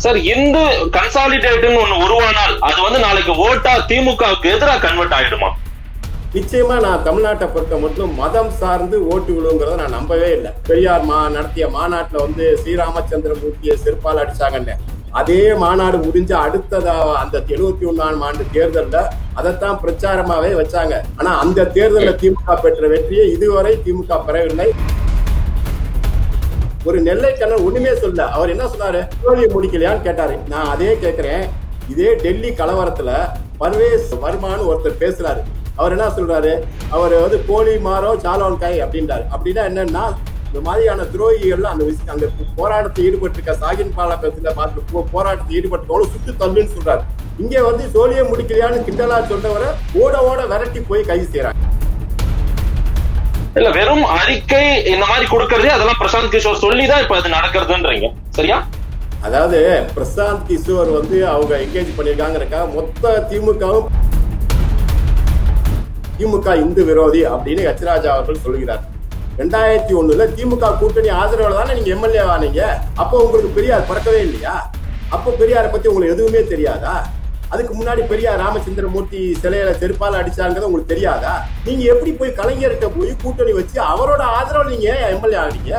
Sir Hindu கன்சாலிடேட்னு ஒண்ணு உருவானால் அது வந்து நாளைக்கு ஓட்டா திமுகவுக்கு எதிராக கன்வெர்ட் ஆயிடுமா நிச்சயமா நான் தமிழ்நாட்டை பொறுத்த மட்டும் மதம் சார்ந்து ஓட்டு விழுங்கிறத நான் நம்பவே இல்லை பெரியார் மா நடத்திய மாநாட்டுல வந்து ஸ்ரீராமச்சந்திரமூர்த்தியை செருப்பால் அடிச்சாங்கன்னு அதே மாநாடு முடிஞ்ச அடுத்ததா அந்த எழுபத்தி ஒன்னாம் ஆண்டு தேர்தல்ல அதைத்தான் பிரச்சாரமாவே வச்சாங்க ஆனா அந்த தேர்தலில் திமுக பெற்ற வெற்றியை இதுவரை திமுக பெறவில்லை ஒரு நெல்லை கண்ணன் ஒண்ணுமே சொல்ல அவர் என்ன சொன்னாரு தோல்வியை முடிக்கலையான்னு கேட்டாரு நான் அதே கேட்கிறேன் இதே டெல்லி கலவரத்துல பர்வேஸ் வர்மான்னு ஒருத்தர் பேசுறாரு அவர் என்ன சொல்றாரு அவர் வந்து கோழி மாறோ சாலோன் காய் அப்படின்றாரு அப்படின்னா என்னன்னா இந்த மாதிரியான துரோகிகள் அந்த விஷயம் அந்த போராட்டத்தில் ஈடுபட்டிருக்க சாகின் பாலகத்துல பார்த்து போ- போராட்டத்தில் ஈடுபட்டவங்களும் சுட்டு தள்ளுன்னு சொல்றாரு இங்க வந்து சோழியை முடிக்கலையான்னு கிண்டலா சொல்றவரை ஓட ஓட விரட்டி போய் கைது செய்யறாங்க இல்ல வெறும் அறிக்கை இந்த மாதிரி கொடுக்கறதே அதெல்லாம் பிரசாந்த் கிஷோர் சொல்லிதான் இப்ப அது நடக்கிறதுன்றீங்க சரியா அதாவது பிரசாந்த் கிஷோர் வந்து அவங்க என்கேஜ் பண்ணிருக்காங்கிறக்காக மொத்த திமுகவும் திமுக இந்து விரோதி அப்படின்னு எச் ராஜா அவர்கள் சொல்கிறார் ரெண்டாயிரத்தி ஒண்ணுல திமுக கூட்டணி ஆதரவுல தானே நீங்க எம்எல்ஏ ஆனீங்க அப்போ உங்களுக்கு பெரியார் பிறக்கவே இல்லையா அப்போ பெரியாரை பத்தி உங்களுக்கு எதுவுமே தெரியாதா அதுக்கு முன்னாடி பெரியார் ராமச்சந்திரமூர்த்தி சிலையில செருப்பால அடிச்சாங்கிறது உங்களுக்கு தெரியாதா நீங்க எப்படி போய் கலைஞர்கிட்ட போய் கூட்டணி வச்சு அவரோட ஆதரவு நீங்க எம்எல்ஏ ஆனீங்க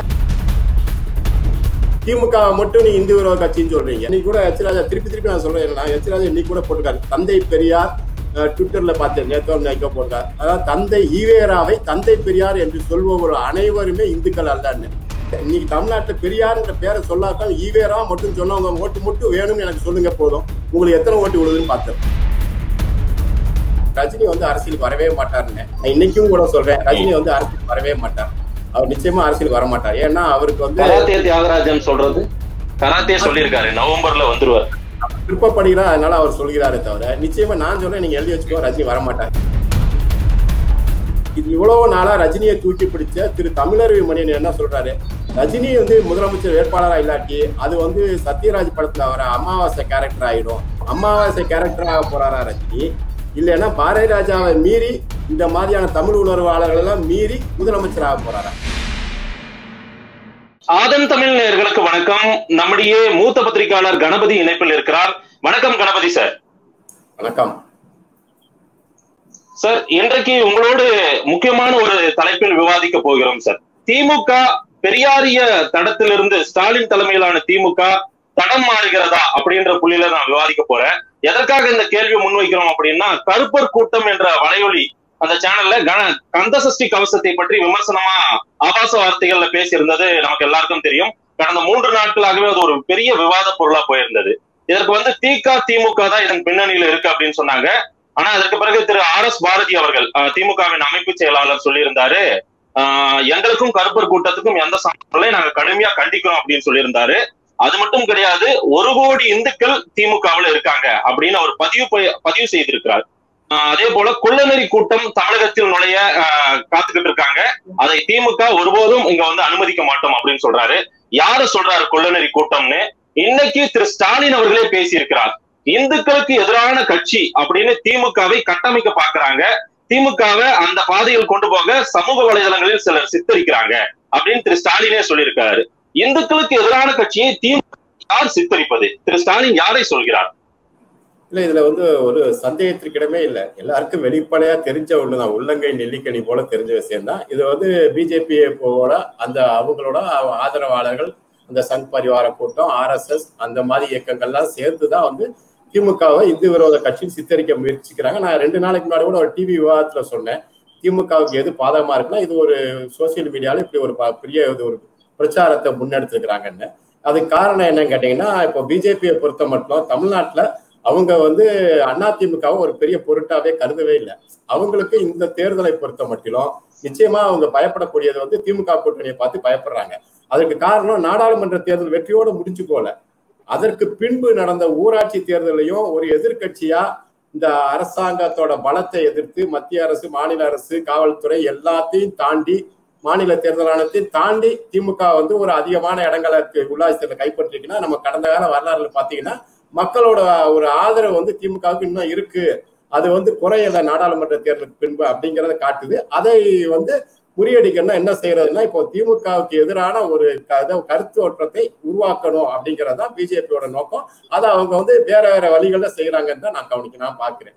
திமுக மட்டும் நீ இந்து விரோத கட்சின்னு சொல்றீங்க இன்னைக்கு கூட எச் ராஜா திருப்பி திருப்பி நான் சொல்றேன் என்னன்னா எச் ராஜா இன்னைக்கு கூட போட்டிருக்காரு தந்தை பெரியார் அஹ், ட்விட்டர்ல பார்த்தேன் நேத்தோ நைக்கோ போட்டார் அதாவது தந்தை ஈவேராவை தந்தை பெரியார் என்று சொல்பவர் அனைவருமே இந்துக்கள் அல்லன்னு இன்னைக்கு தமிழ்நாட்டுல பெரியார்ன்ற பேரை சொல்லாதான் ஈவேரா மட்டும் சொன்னவங்க ஓட்டு மட்டும் வேணும்னு எனக்கு சொல்லுங்க போதும் உங்களுக்கு எத்தனை ஓட்டு விழுதுன்னு பார்த்தேன் ரஜினி வந்து அரசியலுக்கு வரவே மாட்டாருன்னு நான் இன்னைக்கும் கூட சொல்றேன் ரஜினி வந்து அரசியலுக்கு வரவே மாட்டார் அவர் நிச்சயமா அரசியலுக்கு வர மாட்டார் ஏன்னா அவருக்கு வந்து கராத்தே தியாகராஜன் சொல்றது கராத்தே சொல்லியிருக்காரு நவம்பர்ல வந்துருவார் விருப்பப்படுகிறார் அதனால அவர் சொல்கிறாரே தவிர நிச்சயமா நான் சொல்றேன் நீங்க எழுதி வச்சுக்கோ ரஜினி வரமாட்டார் இது இவ்வளவு நாளா ரஜினியை தூக்கி பிடிச்ச திரு தமிழருவி மணியன் என்ன சொல்றாரு ரஜினி வந்து முதலமைச்சர் வேட்பாளரா இல்லாட்டி அது வந்து சத்யராஜ் படத்துல வர அமாவாசை கேரக்டர் ஆயிடும் அமாவாசை கேரக்டராக போறாரா ரஜினி இல்லைன்னா பாரதி ராஜாவை மீறி இந்த மாதிரியான தமிழ் உணர்வாளர்கள் எல்லாம் மீறி முதலமைச்சராக போறாரா ஆதன் தமிழ் நேயர்களுக்கு வணக்கம் நம்முடைய மூத்த பத்திரிகையாளர் கணபதி இணைப்பில் இருக்கிறார் வணக்கம் கணபதி சார் வணக்கம் சார் இன்றைக்கு உங்களோடு முக்கியமான ஒரு தலைப்பில் விவாதிக்க போகிறோம் சார் திமுக பெரியாரிய தடத்திலிருந்து ஸ்டாலின் தலைமையிலான திமுக தடம் மாறுகிறதா அப்படின்ற புள்ளியில நான் விவாதிக்க போறேன் எதற்காக இந்த கேள்வி முன்வைக்கிறோம் அப்படின்னா கருப்பர் கூட்டம் என்ற வலையொலி அந்த சேனல்ல கண கந்தசஷ்டி கவசத்தை பற்றி விமர்சனமா ஆபாச வார்த்தைகள்ல பேசியிருந்தது நமக்கு எல்லாருக்கும் தெரியும் கடந்த மூன்று நாட்களாகவே அது ஒரு பெரிய விவாத பொருளா போயிருந்தது இதற்கு வந்து திக திமுக தான் இதன் பின்னணியில இருக்கு அப்படின்னு சொன்னாங்க ஆனா அதற்கு பிறகு திரு ஆர் எஸ் பாரதி அவர்கள் அஹ், திமுகவின் அமைப்பு செயலாளர் சொல்லியிருந்தாரு ஆஹ், எங்களுக்கும் கருப்பர் கூட்டத்துக்கும் எந்த சம்பந்தங்களையும் நாங்க கடுமையா கண்டிக்கிறோம் அப்படின்னு சொல்லியிருந்தாரு அது மட்டும் கிடையாது ஒரு கோடி இந்துக்கள் திமுகவுல இருக்காங்க அப்படின்னு அவர் பதிவு ப- பதிவு செய்திருக்கிறார் ஆஹ், அதே போல கொள்ளநெறி கூட்டம் தமிழகத்தில் நுழைய ஆஹ், காத்துக்கிட்டு இருக்காங்க அதை திமுக ஒருபோதும் இங்க வந்து அனுமதிக்க மாட்டோம் அப்படின்னு சொல்றாரு யாரு சொல்றாரு கொள்ளநெறி கூட்டம்னு இன்னைக்கு திரு ஸ்டாலின் அவர்களே பேசியிருக்கிறார் இந்துக்களுக்கு எதிரான கட்சி அப்படின்னு திமுகவை கட்டமைக்க பாக்குறாங்க திமுகவை அந்த பாதையில் கொண்டு போக சமூக வலைதளங்களில் சிலர் சித்தரிக்கிறாங்க அப்படின்னு திரு ஸ்டாலினே சொல்லியிருக்காரு இந்துக்களுக்கு எதிரான கட்சியை திமுக யார் சித்தரிப்பது திரு ஸ்டாலின் யாரை சொல்கிறார் இல்ல இதுல வந்து ஒரு சந்தேகத்திற்கிடமே இல்ல எல்லாருக்கும் வெளிப்படையா தெரிஞ்ச ஒண்ணுதான் உள்ளங்கை நெல்லிக்கனி போல தெரிஞ்ச விஷயம் தான் இது வந்து பிஜேபி போட அந்த அவங்களோட ஆதரவாளர்கள் அந்த சங் பரிவார கூட்டம் ஆர்எஸ்எஸ் அந்த மாதிரி இயக்கங்கள்லாம் சேர்த்து தான் வந்து திமுகவை இந்து விரோத கட்சின்னு சித்தரிக்க முயற்சிக்கிறாங்க நான் ரெண்டு நாளைக்கு முன்னாடி கூட ஒரு டிவி விவாதத்துல சொன்னேன் திமுகவுக்கு எது பாதகமா இருக்குன்னா இது ஒரு சோசியல் மீடியால இப்படி ஒரு ப- பெரிய இது ஒரு பிரச்சாரத்தை முன்னெடுத்துக்கிறாங்கன்னு அதுக்கு காரணம் என்னன்னு கேட்டீங்கன்னா இப்போ பிஜேபியை பொறுத்த மட்டும் தமிழ்நாட்டுல அவங்க வந்து அதிமுகவை ஒரு பெரிய பொருட்டாவே கருதவே இல்லை அவங்களுக்கு இந்த தேர்தலை பொறுத்த மட்டிலும் நிச்சயமா அவங்க பயப்படக்கூடியது வந்து திமுக கூட்டணியை பார்த்து பயப்படுறாங்க அதற்கு காரணம் நாடாளுமன்ற தேர்தல் வெற்றியோடு முடிஞ்சு போல அதற்கு பின்பு நடந்த ஊராட்சி தேர்தலையும் ஒரு எதிர்க்கட்சியா இந்த அரசாங்கத்தோட பலத்தை எதிர்த்து மத்திய அரசு மாநில அரசு காவல்துறை எல்லாத்தையும் தாண்டி மாநில தேர்தல் ஆணையத்தையும் தாண்டி திமுக வந்து ஒரு அதிகமான இடங்களை உள்ளாட்சி தேர்தல் கைப்பற்றிருக்குன்னா நம்ம கடந்த கால வரலாறுல பாத்தீங்கன்னா மக்களோட ஒரு ஆதரவு வந்து திமுகவுக்கு இன்னும் இருக்கு அது வந்து குறையல நாடாளுமன்ற தேர்தலுக்கு பின்பு அப்படிங்கறத காட்டுது அதை வந்து முறியடிக்கணும்னா என்ன செய்யறதுன்னா இப்போ திமுகவுக்கு எதிரான ஒரு கருத்து ஓட்டத்தை உருவாக்கணும் அப்படிங்கறதா பிஜேபியோட நோக்கம் அதை அவங்க வந்து வேற வேற வழிகள்ல செய்யறாங்கன்னு தான் நான் கவனிக்க நான் பாக்குறேன்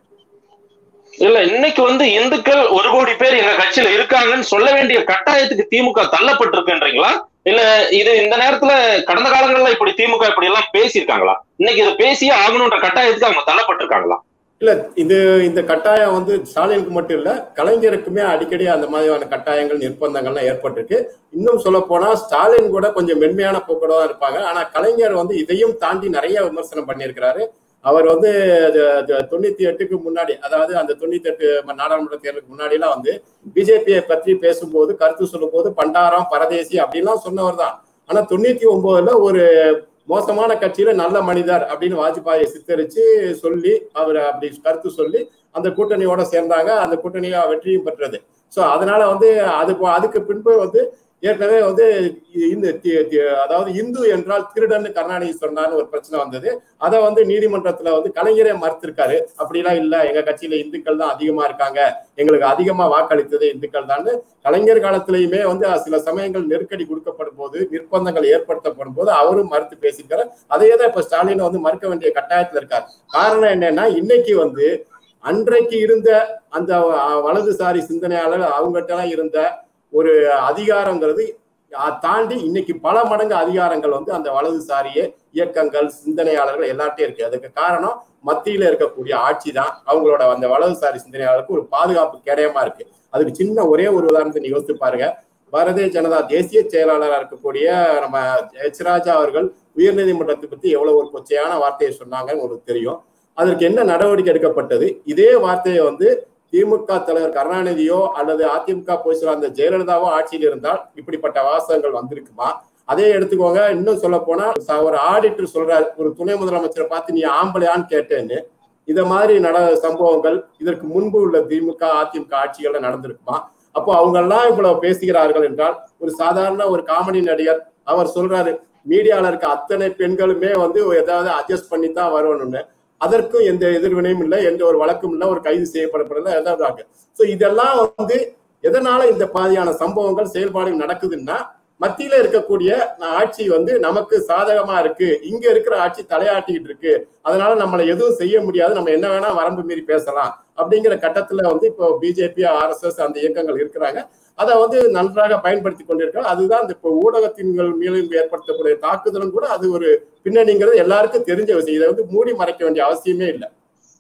இல்ல இன்னைக்கு வந்து இந்துக்கள் ஒரு கோடி பேர் எங்க கட்சியில இருக்காங்கன்னு சொல்ல வேண்டிய கட்டாயத்துக்கு திமுக தள்ளப்பட்டிருக்குன்றீங்களா இல்ல இது இந்த நேரத்துல கடந்த காலங்கள்ல இப்படி திமுக இப்படி எல்லாம் பேசியிருக்காங்களா இன்னைக்கு இதை பேசியே ஆகணும்ன்ற கட்டாயத்துக்கு அவங்க தள்ளப்பட்டிருக்காங்களா இல்ல இது இந்த கட்டாயம் வந்து ஸ்டாலினுக்கு மட்டும் இல்ல கலைஞருக்குமே அடிக்கடி அந்த மாதிரியான கட்டாயங்கள் நிர்பந்தங்கள்லாம் ஏற்பட்டிருக்கு இன்னும் சொல்ல போனா ஸ்டாலின் கூட கொஞ்சம் மென்மையான போக்கோட தான் இருப்பாங்க ஆனா கலைஞர் வந்து இதையும் தாண்டி நிறைய விமர்சனம் பண்ணியிருக்கிறாரு அவர் வந்து தொண்ணூத்தி எட்டுக்கு முன்னாடி அதாவது அந்த தொண்ணூத்தி எட்டு நாடாளுமன்ற தேர்தலுக்கு முன்னாடி எல்லாம் வந்து பிஜேபியை பற்றி பேசும்போது கருத்து சொல்லும் போது பண்டாரம் பரதேசி அப்படின்லாம் சொன்னவர் தான் ஆனா தொண்ணூத்தி ஒன்பதுல ஒரு மோசமான கட்சியில நல்ல மனிதர் அப்படின்னு வாஜ்பாயை சித்தரிச்சு சொல்லி அவர் அப்படி கருத்து சொல்லி அந்த கூட்டணியோட சேர்ந்தாங்க அந்த கூட்டணியா வெற்றியும் பெற்றது சோ அதனால வந்து அது அதுக்கு பின்பு வந்து ஏற்கனவே வந்து இந்த அதாவது இந்து என்றால் திருடன்னு கருணாநிதி சொன்னான்னு ஒரு பிரச்சனை வந்தது அதை வந்து நீதிமன்றத்துல வந்து கலைஞரே மறுத்திருக்காரு அப்படிலாம் இல்ல எங்க கட்சியில இந்துக்கள் தான் அதிகமா இருக்காங்க எங்களுக்கு அதிகமா வாக்களித்தது இந்துக்கள் தான் கலைஞர் காலத்திலயுமே வந்து சில சமயங்கள் நெருக்கடி கொடுக்கப்படும் போது நிர்பந்தங்கள் ஏற்படுத்தப்படும் போது அவரும் மறுத்து பேசியிருக்காரு அதையே தான் இப்ப ஸ்டாலின் வந்து மறுக்க வேண்டிய கட்டாயத்துல இருக்காரு காரணம் என்னன்னா இன்னைக்கு வந்து அன்றைக்கு இருந்த அந்த வலதுசாரி சிந்தனையாளர் அவங்ககிட்ட எல்லாம் இருந்த ஒரு அதிகாரங்கிறது தாண்டி இன்னைக்கு பல மடங்கு அதிகாரங்கள் வந்து அந்த வலதுசாரிய இயக்கங்கள் சிந்தனையாளர்கள் எல்லார்ட்டையும் இருக்கு அதுக்கு காரணம் மத்தியில இருக்கக்கூடிய ஆட்சி தான் அவங்களோட அந்த வலதுசாரி சிந்தனையாளருக்கு ஒரு பாதுகாப்பு கேடயமா இருக்கு அதுக்கு சின்ன ஒரே ஒரு உதாரணத்தை நீ யோசித்து பாருங்க பாரதிய ஜனதா தேசிய செயலாளராக இருக்கக்கூடிய நம்ம எச் ராஜா அவர்கள் உயர்நீதிமன்றத்தை பத்தி எவ்வளவு ஒரு கொச்சையான வார்த்தையை சொன்னாங்கன்னு உங்களுக்கு தெரியும் அதற்கு என்ன நடவடிக்கை எடுக்கப்பட்டது இதே வார்த்தையை வந்து திமுக தலைவர் கருணாநிதியோ அல்லது அதிமுக போய் சொல்ல அந்த ஜெயலலிதாவோ ஆட்சியில் இருந்தால் இப்படிப்பட்ட வாசகங்கள் வந்திருக்குமா அதே எடுத்துக்கோங்க இன்னும் சொல்ல போனா ஒரு ஆடிட்டர் சொல்றாரு ஒரு துணை முதலமைச்சரை பார்த்து நீ ஆம்பளையான்னு கேட்டேன்னு இத மாதிரி நட சம்பவங்கள் இதற்கு முன்பு உள்ள திமுக அதிமுக ஆட்சிகள்ல நடந்திருக்குமா அப்போ அவங்க எல்லாம் இவ்வளவு பேசுகிறார்கள் என்றால் ஒரு சாதாரண ஒரு காமெடி நடிகர் அவர் சொல்றாரு மீடியால இருக்க அத்தனை பெண்களுமே வந்து ஏதாவது அட்ஜஸ்ட் பண்ணி தான் வரணும்னு அதற்கும் எந்த எதிர்வினையும் இல்லை எந்த ஒரு வழக்கும் இல்லை ஒரு கைது செய்யப்படப்படல எதாவது ஸோ இதெல்லாம் வந்து எதனால இந்த பாதியான சம்பவங்கள் செயல்பாடுகள் நடக்குதுன்னா மத்தியில இருக்கக்கூடிய ஆட்சி வந்து நமக்கு சாதகமா இருக்கு இங்க இருக்கிற ஆட்சி தலையாட்டிக்கிட்டு இருக்கு அதனால நம்மளை எதுவும் செய்ய முடியாது நம்ம என்ன வேணா வரம்பு மீறி பேசலாம் அப்படிங்கிற கட்டத்துல வந்து இப்போ பிஜேபி ஆர்எஸ்எஸ் அந்த இயக்கங்கள் இருக்கிறாங்க அதை வந்து நன்றாக பயன்படுத்தி கொண்டிருக்காங்க அதுதான் இந்த இப்போ ஊடகத்தின் மீதும் ஏற்படுத்தக்கூடிய தாக்குதலும் கூட அது ஒரு பின்னணிங்கிறது எல்லாருக்கும் தெரிஞ்ச விஷயம் இதை வந்து மூடி மறைக்க வேண்டிய அவசியமே இல்லை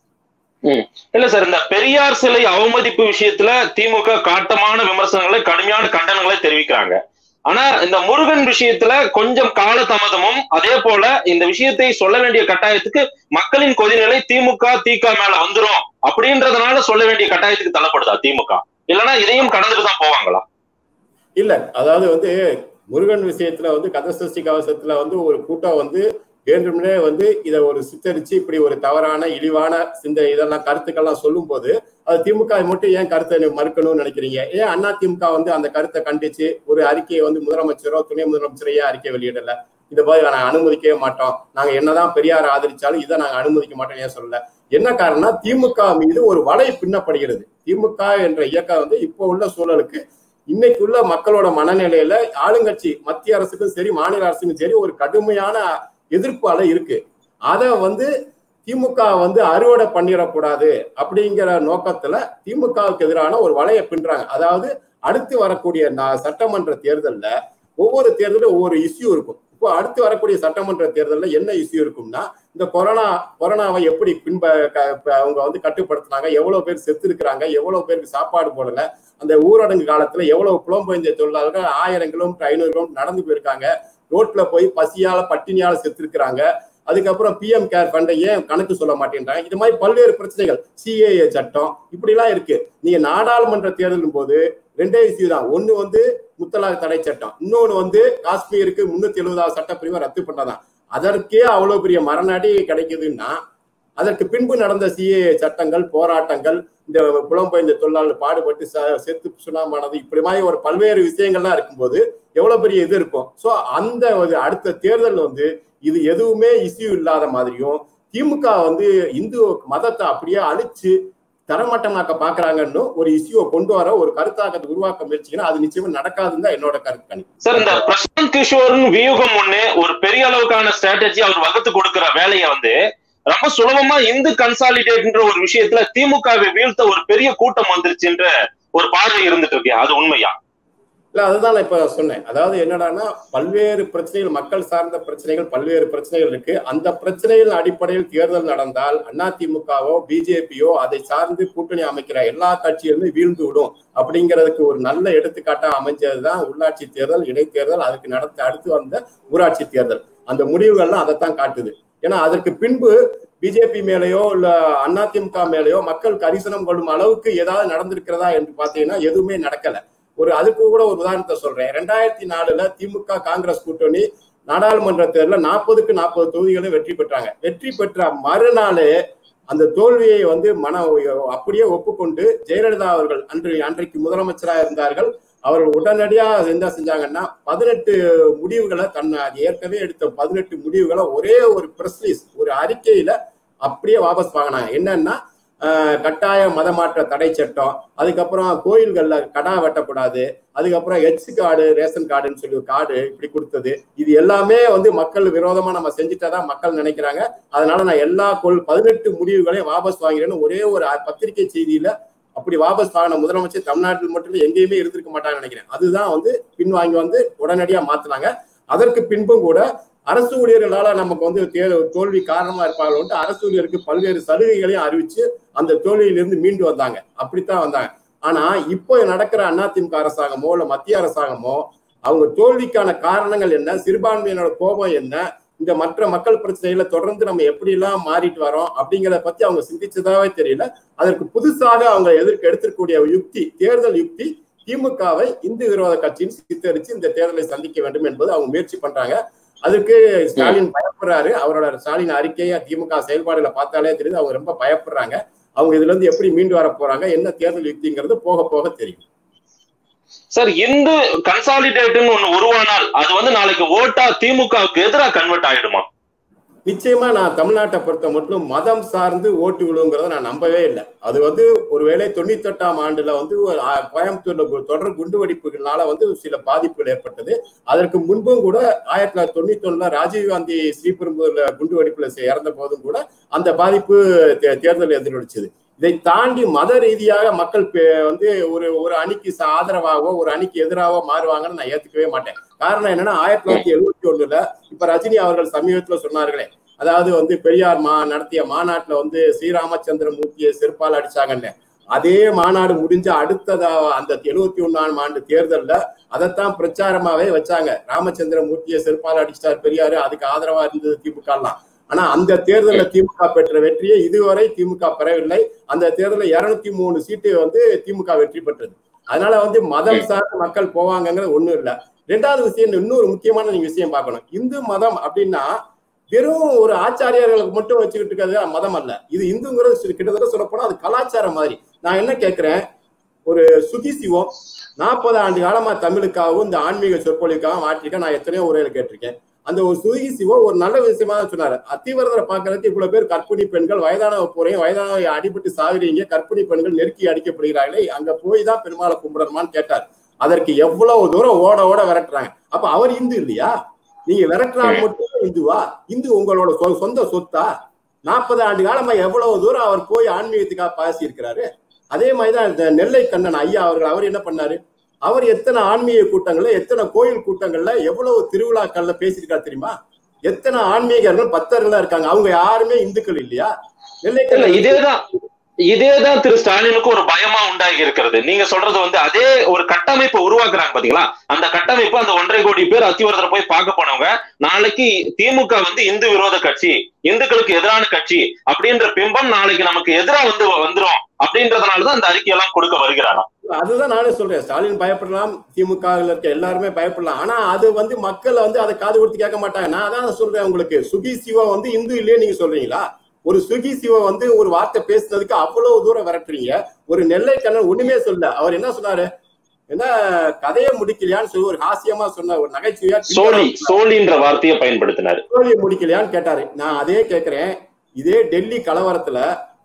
இல்ல சார் இந்த பெரியார் சிலை அவமதிப்பு விஷயத்துல திமுக காட்டமான விமர்சனங்களை கடுமையான கண்டனங்களை தெரிவிக்கிறாங்க ஆனா இந்த முருகன் விஷயத்துல கொஞ்சம் கால தாமதமும் அதே போல இந்த விஷயத்தை சொல்ல வேண்டிய கட்டாயத்துக்கு மக்களின் கொதிநிலை திமுக திக மேல வந்துரும் அப்படின்றதுனால சொல்ல வேண்டிய கட்டாயத்துக்கு தள்ளப்படுதா திமுக இல்லைன்னா இதையும் கடந்துட்டு தான் போவாங்களா இல்ல அதாவது வந்து முருகன் விஷயத்துல வந்து கதசஷ்டி கவசத்துல வந்து ஒரு கூட்டம் வந்து வேண்டும்னே வந்து இதை ஒரு சித்தரிச்சு இப்படி ஒரு தவறான இழிவான சிந்த இதெல்லாம் கருத்துக்கள்லாம் சொல்லும் போது அது திமுக மட்டும் ஏன் கருத்தை மறுக்கணும்னு நினைக்கிறீங்க ஏன் அண்ணா திமுக வந்து அந்த கருத்தை கண்டிச்சு ஒரு அறிக்கையை வந்து முதலமைச்சரோ துணை முதலமைச்சரோ ஏன் அறிக்கை வெளியிடல இதை போய் நாங்க அனுமதிக்கவே மாட்டோம் நாங்க என்னதான் பெரியார் ஆதரிச்சாலும் இதை நாங்க அனுமதிக்க மாட்டோம் ஏன் சொல்லல என்ன காரணம்னா திமுக மீது ஒரு வலை பின்னப்படுகிறது திமுக என்ற இயக்கம் வந்து இப்போ உள்ள சூழலுக்கு இன்னைக்கு உள்ள மக்களோட மனநிலையில ஆளுங்கட்சி மத்திய அரசுக்கும் சரி மாநில அரசுக்கும் சரி ஒரு கடுமையான எதிர்ப்பு அலை இருக்கு அத வந்து திமுக வந்து அறுவடை பண்ணிடக்கூடாது அப்படிங்கிற நோக்கத்துல திமுகவுக்கு எதிரான ஒரு வலையை பின்றாங்க அதாவது அடுத்து வரக்கூடிய சட்டமன்ற தேர்தல்ல ஒவ்வொரு தேர்தலும் ஒவ்வொரு இஷ்யூ இருக்கும் இப்போ அடுத்து வரக்கூடிய சட்டமன்ற தேர்தலில் என்ன இஷ்யூ இருக்கும்னா இந்த கொரோனா கொரோனாவை எப்படி பின்ப அவங்க வந்து கட்டுப்படுத்தினாங்க எவ்வளவு பேர் செத்து இருக்கிறாங்க எவ்வளவு பேருக்கு சாப்பாடு போடல அந்த ஊரடங்கு காலத்துல எவ்வளவு புலம்பெயர்ந்த தொழிலாளர்கள் ஆயிரம் கிலோமீட்டர் ஐநூறு கிலோமீட்டர் நடந்து போயிருக்காங்க ரோட்ல போய் பசியால பட்டினியால செத்துருக்கிறாங்க அதுக்கப்புறம் பிஎம் கேர் ஃபண்டை ஏன் கணக்கு சொல்ல மாட்டேன்றாங்க இது மாதிரி பல்வேறு பிரச்சனைகள் சிஏஏ சட்டம் இப்படிலாம் இருக்கு நீங்க நாடாளுமன்ற தேர்தலும் போது ரெண்டே இஷ்யூ தான் ஒண்ணு வந்து முத்தலாக் தடை சட்டம் இன்னொன்னு வந்து காஷ்மீருக்கு முன்னூத்தி எழுபதாவது சட்டப்பிரிவை ரத்து பண்ணதான் அதற்கே அவ்வளவு பெரிய மரணடி கிடைக்குதுன்னா அதற்கு பின்பு நடந்த சிஏ சட்டங்கள் போராட்டங்கள் இந்த புலம்பெயர்ந்த தொழிலாளர் பாடுபட்டு செத்து சுனாமானது இப்படி மாதிரி ஒரு பல்வேறு விஷயங்கள்லாம் இருக்கும்போது எவ்வளவு பெரிய இது இருக்கும் ஸோ அந்த அடுத்த தேர்தல் வந்து இது எதுவுமே இஷ்யூ இல்லாத மாதிரியும் திமுக வந்து இந்து மதத்தை அப்படியே அழிச்சு தரமட்டமாக்க பாக்குறாங்கன்னு ஒரு இஷ்யூவை கொண்டு வர ஒரு கருத்தாக்கத்தை உருவாக்க முயற்சிங்கன்னா அது நிச்சயமா நடக்காதுன்னு தான் என்னோட கருத்து கணி சார் இந்த பிரசாந்த் கிஷோர்னு வியூகம் ஒண்ணு ஒரு பெரிய அளவுக்கான ஸ்ட்ராட்டஜி அவர் வகுத்து கொடுக்கிற வேலையை வந்து ரொம்ப சுலபமா இந்து கன்சாலிடேட்ன்ற ஒரு விஷயத்துல திமுகவை வீழ்த்த ஒரு பெரிய கூட்டம் வந்துருச்சுன்ற ஒரு பார்வை இருந்துட்டு இருக்கு அது உண்மையா இல்ல அதுதான் நான் இப்ப சொன்னேன் அதாவது என்னடான்னா பல்வேறு பிரச்சனைகள் மக்கள் சார்ந்த பிரச்சனைகள் பல்வேறு பிரச்சனைகள் இருக்கு அந்த பிரச்சனைகள் அடிப்படையில் தேர்தல் நடந்தால் அதிமுகவோ பிஜேபியோ அதை சார்ந்து கூட்டணி அமைக்கிற எல்லா கட்சிகளுமே வீழ்ந்து விடும் அப்படிங்கிறதுக்கு ஒரு நல்ல எடுத்துக்காட்டா அமைஞ்சதுதான் உள்ளாட்சி தேர்தல் இடைத்தேர்தல் அதுக்கு நடத்த அடுத்து வந்த ஊராட்சி தேர்தல் அந்த முடிவுகள்லாம் அதைத்தான் காட்டுது ஏன்னா அதற்கு பின்பு பிஜேபி மேலேயோ இல்ல அதிமுக மேலேயோ மக்கள் கரிசனம் கொள்ளும் அளவுக்கு ஏதாவது நடந்திருக்கிறதா என்று பாத்தீங்கன்னா எதுவுமே நடக்கல ஒரு அதுக்கு கூட ஒரு உதாரணத்தை சொல்றேன் ரெண்டாயிரத்தி நாலுல திமுக காங்கிரஸ் கூட்டணி நாடாளுமன்ற தேர்தலில் நாற்பதுக்கு நாற்பது தொகுதிகளை வெற்றி பெற்றாங்க வெற்றி பெற்ற மறுநாளே அந்த தோல்வியை வந்து மன அப்படியே ஒப்புக்கொண்டு ஜெயலலிதா அவர்கள் அன்று அன்றைக்கு முதலமைச்சராக இருந்தார்கள் அவர்கள் உடனடியா என்ன செஞ்சாங்கன்னா பதினெட்டு முடிவுகளை தன் அது ஏற்கனவே எடுத்த பதினெட்டு முடிவுகளை ஒரே ஒரு பிரஸ்லீஸ் ஒரு அறிக்கையில அப்படியே வாபஸ் வாங்கினாங்க என்னன்னா கட்டாய மதமாற்ற தடை சட்டம் அதுக்கப்புறம் கோயில்கள்ல கடா வெட்டக்கூடாது அதுக்கப்புறம் எச் கார்டு ரேஷன் கார்டுன்னு சொல்லி கார்டு இப்படி கொடுத்தது இது எல்லாமே வந்து மக்கள் விரோதமா நம்ம செஞ்சுட்டாதான் மக்கள் நினைக்கிறாங்க அதனால நான் எல்லா கொள் பதினெட்டு முடிவுகளையும் வாபஸ் வாங்கிறேன்னு ஒரே ஒரு பத்திரிகை செய்தியில அப்படி வாபஸ் வாங்கின முதலமைச்சர் தமிழ்நாட்டில் மட்டும் எங்கேயுமே இருந்திருக்க மாட்டாங்கன்னு நினைக்கிறேன் அதுதான் வந்து பின்வாங்கி வந்து உடனடியா மாத்தினாங்க அதற்கு பின்பும் கூட அரசு ஊழியர்களால நமக்கு வந்து தோல்வி காரணமா இருப்பார்கள் அரசு ஊழியருக்கு பல்வேறு சலுகைகளையும் அறிவிச்சு அந்த தோல்வியிலிருந்து மீண்டு வந்தாங்க அப்படித்தான் வந்தாங்க ஆனா இப்போ நடக்கிற அதிமுக அரசாங்கமோ இல்ல மத்திய அரசாங்கமோ அவங்க தோல்விக்கான காரணங்கள் என்ன சிறுபான்மையினோட கோபம் என்ன இந்த மற்ற மக்கள் பிரச்சனைகளை தொடர்ந்து நம்ம எப்படி எல்லாம் மாறிட்டு வரோம் அப்படிங்கிறத பத்தி அவங்க சிந்திச்சதாவே தெரியல அதற்கு புதுசாக அவங்க எதிர்க்க எடுத்திருக்கக்கூடிய யுக்தி தேர்தல் யுக்தி திமுகவை இந்து விரோத கட்சியின் சித்தரிச்சு இந்த தேர்தலை சந்திக்க வேண்டும் என்பது அவங்க முயற்சி பண்றாங்க அதுக்கு ஸ்டாலின் பயப்படுறாரு அவரோட ஸ்டாலின் அறிக்கையை திமுக செயல்பாடுகளை பார்த்தாலே தெரியுது அவங்க ரொம்ப பயப்படுறாங்க அவங்க இதுல இருந்து எப்படி மீண்டு வர போறாங்க என்ன தேர்தல் யுக்திங்கிறது போக போக தெரியும் சார் இந்து கன்சாலிடேட்னு ஒண்ணு உருவானால் அது வந்து நாளைக்கு ஓட்டா திமுகவுக்கு எதிராக கன்வெர்ட் ஆயிடுமா நிச்சயமா நான் தமிழ்நாட்டை பொறுத்த மட்டும் மதம் சார்ந்து ஓட்டு விழுங்கிறத நான் நம்பவே இல்லை அது வந்து ஒருவேளை தொண்ணூத்தி எட்டாம் ஆண்டுல வந்து கோயம்புத்தூர்ல தொடர் குண்டுவெடிப்புகளால வந்து சில பாதிப்புகள் ஏற்பட்டது அதற்கு முன்பும் கூட ஆயிரத்தி தொள்ளாயிரத்தி தொண்ணூத்தி ஒண்ணுல ராஜீவ்காந்தி ஸ்ரீபெரும்புதூர்ல குண்டுவெடிப்புல இறந்த போதும் கூட அந்த பாதிப்பு தேர்தல் எதிரொலிச்சது இதை தாண்டி மத ரீதியாக மக்கள் வந்து ஒரு ஒரு அணிக்கு ஆதரவாகவோ ஒரு அணிக்கு எதிராகவோ மாறுவாங்கன்னு நான் ஏத்துக்கவே மாட்டேன் காரணம் என்னன்னா ஆயிரத்தி தொள்ளாயிரத்தி எழுபத்தி ஒண்ணுல இப்ப ரஜினி அவர்கள் சமீபத்துல சொன்னார்களே அதாவது வந்து பெரியார் மா நடத்திய மாநாட்டுல வந்து ஸ்ரீராமச்சந்திர மூர்த்தியை செருப்பால் அடிச்சாங்கன்னு அதே மாநாடு முடிஞ்ச அடுத்ததா அந்த எழுபத்தி ஒன்னாம் ஆண்டு தேர்தல்ல அதைத்தான் பிரச்சாரமாவே வச்சாங்க ராமச்சந்திர மூர்த்தியை செருப்பால் அடிச்சிட்டார் பெரியாரு அதுக்கு ஆதரவா இருந்தது திமுக எல்லாம் ஆனா அந்த தேர்தலில் திமுக பெற்ற வெற்றியை இதுவரை திமுக பெறவில்லை அந்த தேர்தலில் இருநூத்தி மூணு சீட்டு வந்து திமுக வெற்றி பெற்றது அதனால வந்து மதம் சார்ந்த மக்கள் போவாங்கங்கிறது ஒண்ணும் இல்லை ரெண்டாவது விஷயம் இன்னொரு முக்கியமான நீங்க விஷயம் பார்க்கணும் இந்து மதம் அப்படின்னா வெறும் ஒரு ஆச்சாரியர்களுக்கு மட்டும் வச்சுக்கிட்டு இருக்கிறது மதம் அல்ல இது இந்துங்கிறது கிட்டத்தட்ட சொல்ல போனா அது கலாச்சாரம் மாதிரி நான் என்ன கேட்கிறேன் ஒரு சுகி சிவம் நாற்பது ஆண்டு காலமா தமிழுக்காகவும் இந்த ஆன்மீக சொற்பொழிக்காகவும் மாற்றிருக்கேன் நான் எத்தனையோ உரையில கேட்டிருக்கேன் அந்த ஒரு சுகி சிவம் ஒரு நல்ல விஷயமா தான் சொன்னாரு அத்திவரதரை பாக்குறதுக்கு இவ்வளவு பேர் கற்பிணி பெண்கள் வயதானவ போறீங்க வயதானவ அடிபட்டு சாகுறீங்க கற்பிணி பெண்கள் நெருக்கி அடிக்கப்படுகிறார்களே அங்க போய் தான் பெருமாளை கும்பிடணுமான்னு கேட்டார் அதற்கு எவ்வளவு தூரம் ஓட ஓட விரட்டுறாங்க அப்ப அவர் இந்து இல்லையா நீங்க விரட்டுறாங்க மட்டும் இந்துவா இந்து உங்களோட சொந்த சொத்தா நாற்பது ஆண்டு காலமா எவ்வளவு தூரம் அவர் போய் ஆன்மீகத்துக்காக பாசி இருக்கிறாரு அதே மாதிரிதான் இந்த நெல்லை கண்ணன் ஐயா அவர்கள் அவர் என்ன பண்ணாரு அவர் எத்தனை ஆன்மீக கூட்டங்கள்ல எத்தனை கோயில் கூட்டங்கள்ல எவ்வளவு திருவிழாக்கள்ல பேசியிருக்காரு தெரியுமா எத்தனை ஆன்மீகர்கள் பக்தர்களா இருக்காங்க அவங்க யாருமே இந்துக்கள் இல்லையா நெல்லை இதேதான் இதேதான் திரு ஸ்டாலினுக்கு ஒரு பயமா உண்டாகி இருக்கிறது நீங்க சொல்றது வந்து அதே ஒரு கட்டமைப்பை உருவாக்குறாங்க பாத்தீங்களா அந்த கட்டமைப்பு அந்த ஒன்றரை கோடி பேர் அத்திவரதரை போய் பார்க்க போனவங்க நாளைக்கு திமுக வந்து இந்து விரோத கட்சி இந்துக்களுக்கு எதிரான கட்சி அப்படின்ற பிம்பம் நாளைக்கு நமக்கு எதிராக வந்து வந்துரும் அப்படின்றதுனாலதான் அந்த அறிக்கையெல்லாம் கொடுக்க வருகிறாராம் அதுதான் நானே சொல்றேன் ஸ்டாலின் பயப்படலாம் திமுக இருக்க எல்லாருமே பயப்படலாம் ஆனா அது வந்து மக்கள் வந்து அதை காது கொடுத்து கேட்க மாட்டாங்க நான் அதான் சொல்றேன் உங்களுக்கு சுகி சிவா வந்து இந்து இல்லையே நீங்க சொல்றீங்களா ஒரு சுகி சிவா வந்து ஒரு வார்த்தை பேசுனதுக்கு அவ்வளவு தூரம் விரட்டுறீங்க ஒரு நெல்லை கண்ணன் ஒண்ணுமே சொல்ல அவர் என்ன சொன்னாரு என்ன கதையை முடிக்கலையான்னு சொல்லி ஒரு ஹாசியமா சொன்ன ஒரு நகைச்சுவையா சோழி சோழின்ற வார்த்தையை பயன்படுத்தினாரு சோழியை முடிக்கலையான்னு கேட்டாரு நான் அதே கேட்கிறேன் இதே டெல்லி கலவரத்துல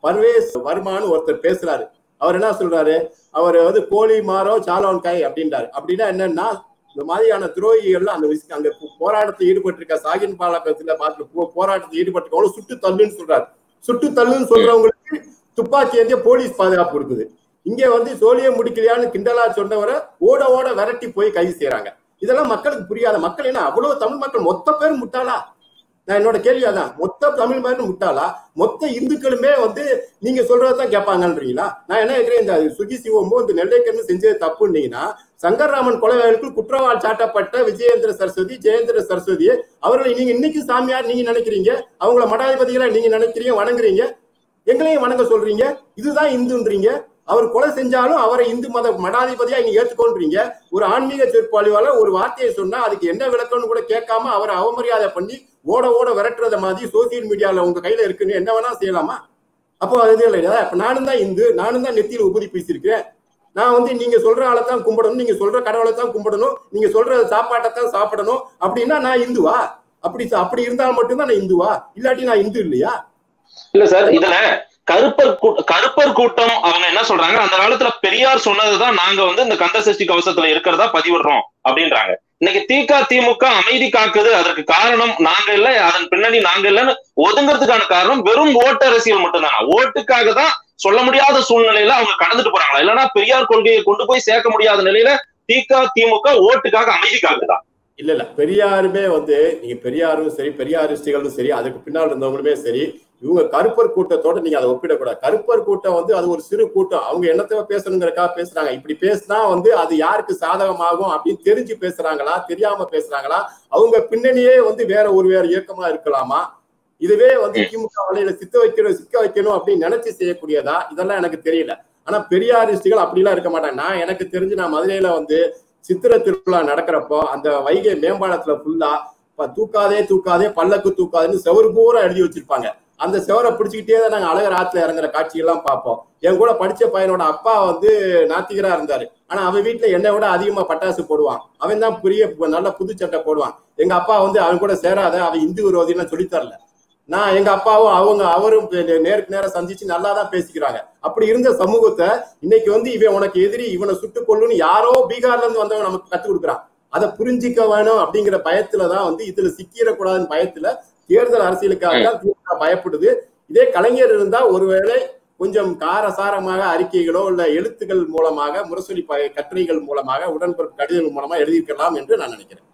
பர்வேஸ் வர்மான்னு ஒருத்தர் பேசுறாரு அவர் என்ன சொல்றாரு அவர் வந்து கோழி மாரோ சாலோன் காய் அப்படின்றாரு அப்படின்னா என்னன்னா இந்த மாதிரியான துரோகிகள் அந்த விஷயம் அங்க போராட்டத்தில் ஈடுபட்டிருக்க சாகின் பாலகத்துல பார்த்து போராட்டத்தில் ஈடுபட்டிருக்கவங்களும் சுட்டு தள்ளுன்னு சொல்றாரு சுட்டு தள்ளுன்னு சொல்றவங்களுக்கு துப்பாக்கி ஏந்திய போலீஸ் பாதுகாப்பு இருக்குது இங்க வந்து சோழிய முடிக்கலையான்னு கிண்டலா சொன்னவரை ஓட ஓட விரட்டி போய் கைது செய்யறாங்க இதெல்லாம் மக்களுக்கு புரியாத மக்கள் என்ன அவ்வளவு தமிழ் மக்கள் மொத்த பேர் முட்டாளா நான் என்னோட கேள்வி அதான் மொத்த தமிழ் மாதிரி முட்டாளா மொத்த இந்துக்களுமே வந்து நீங்க சொல்றதான் கேட்பாங்கன்றீங்களா நான் என்ன கேட்கிறேன் இந்த சுகி சிவமோ இந்த நெல்லைக்கண்ணு செஞ்சது தப்புன்னீங்கன்னா சங்கர்ராமன் கொலை வழக்கில் குற்றவாளி சாட்டப்பட்ட விஜயேந்திர சரஸ்வதி ஜெயேந்திர சரஸ்வதி அவர்களை நீங்க இன்னைக்கு சாமியார் நீங்க நினைக்கிறீங்க அவங்கள மடாதிபதிகளை நீங்க நினைக்கிறீங்க வணங்குறீங்க எங்களையும் வணங்க சொல்றீங்க இதுதான் இந்துன்றீங்க அவர் கொலை செஞ்சாலும் அவரை இந்து மத மடாதிபதியா நீங்க ஏத்துக்கொன்றீங்க ஒரு ஆன்மீக சொற்பொழிவாளர் ஒரு வார்த்தையை சொன்னா அதுக்கு என்ன விளக்கம்னு கூட கேட்காம அவரை அவமரியாதை பண்ணி ஓட ஓட விரட்டுறத மாதிரி சோசியல் மீடியால உங்க கையில இருக்குன்னு என்ன வேணா செய்யலாமா அப்போ அது இல்லையா இப்ப நானும் தான் இந்து நானும் தான் நெத்தியில உபதி பேசியிருக்கேன் நான் வந்து நீங்க சொல்ற ஆளை தான் கும்பிடணும் நீங்க சொல்ற கடவுளை தான் கும்பிடணும் நீங்க சொல்ற சாப்பாட்டை தான் சாப்பிடணும் அப்படின்னா நான் இந்துவா அப்படி அப்படி இருந்தால் மட்டும்தான் நான் இந்துவா இல்லாட்டி நான் இந்து இல்லையா இல்ல சார் இதுல கருப்பர் கருப்பர் கூட்டம் அவங்க என்ன சொல்றாங்க அந்த காலத்துல பெரியார் சொன்னதுதான் நாங்க வந்து இந்த கந்த சஷ்டி கவசத்துல இருக்கிறதா பதிவிடுறோம் அப்படின்றாங்க இன்னைக்கு திக திமுக அமைதி காக்குது அதற்கு காரணம் நாங்க இல்ல அதன் பின்னணி நாங்க இல்லன்னு ஒதுங்கிறதுக்கான காரணம் வெறும் ஓட்டு அரசியல் மட்டும்தான் ஓட்டுக்காக தான் சொல்ல முடியாத சூழ்நிலையில அவங்க கடந்துட்டு போறாங்களா இல்லைன்னா பெரியார் கொள்கையை கொண்டு போய் சேர்க்க முடியாத நிலையில திக திமுக ஓட்டுக்காக அமைதி காக்குதா இல்ல இல்ல பெரியாருமே வந்து நீங்க பெரியாரும் சரி பெரியாரிஸ்டுகளும் சரி அதுக்கு பின்னால் இருந்தவங்களுமே சரி இவங்க கருப்பர் கூட்டத்தோட நீங்க அதை ஒப்பிடக்கூடாது கருப்பர் கூட்டம் வந்து அது ஒரு சிறு கூட்டம் அவங்க என்னத்தை பேசணுங்கிறக்காக பேசுறாங்க இப்படி பேசினா வந்து அது யாருக்கு சாதகமாகும் அப்படின்னு தெரிஞ்சு பேசுறாங்களா தெரியாம பேசுறாங்களா அவங்க பின்னணியே வந்து வேற ஒரு வேற இயக்கமா இருக்கலாமா இதுவே வந்து திமுக வலையில சித்த வைக்கணும் சிக்க வைக்கணும் அப்படின்னு நினைச்சு செய்யக்கூடியதா இதெல்லாம் எனக்கு தெரியல ஆனா பெரியாரிஸ்டுகள் அப்படிலாம் இருக்க மாட்டாங்க நான் எனக்கு தெரிஞ்சு நான் மதுரையில வந்து சித்திர திருவிழா நடக்கிறப்போ அந்த வைகை மேம்பாலத்துல ஃபுல்லா தூக்காதே தூக்காதே பல்லக்கு தூக்காதுன்னு செவரு பூரா எழுதி வச்சிருப்பாங்க அந்த செவரை பிடிச்சிக்கிட்டே தான் நாங்க அழகர் ஆத்துல இறங்குற காட்சியெல்லாம் பார்ப்போம் என் கூட படிச்ச பையனோட அப்பா வந்து நாத்திகரா இருந்தாரு ஆனா அவன் வீட்டுல என்னை விட அதிகமா பட்டாசு போடுவான் அவன் தான் பெரிய நல்ல புது சட்டை போடுவான் எங்க அப்பா வந்து அவன் கூட சேராத அவன் இந்து விரோதின்னு சொல்லி தரல நான் எங்க அப்பாவும் அவங்க அவரும் நேருக்கு நேரம் சந்திச்சு நல்லா தான் பேசிக்கிறாங்க அப்படி இருந்த சமூகத்தை இன்னைக்கு வந்து இவன் உனக்கு எதிரி இவனை சுட்டு கொள்ளுன்னு யாரோ பீகார்ல இருந்து வந்தவங்க நமக்கு கத்து கொடுக்குறான் அதை புரிஞ்சிக்க வேணும் அப்படிங்கிற பயத்துலதான் வந்து இதுல சிக்கிடக்கூடாதுன்னு பயத்துல தேர்தல் அரசியலுக்காக தான் திமுக பயப்படுது இதே கலைஞர் இருந்தா ஒருவேளை கொஞ்சம் காரசாரமாக அறிக்கைகளோ இல்ல எழுத்துக்கள் மூலமாக முரசொலி கட்டுரைகள் மூலமாக உடன்பிறப்பு கடிதங்கள் மூலமா எழுதியிருக்கலாம் என்று நான் நினைக்கிறேன்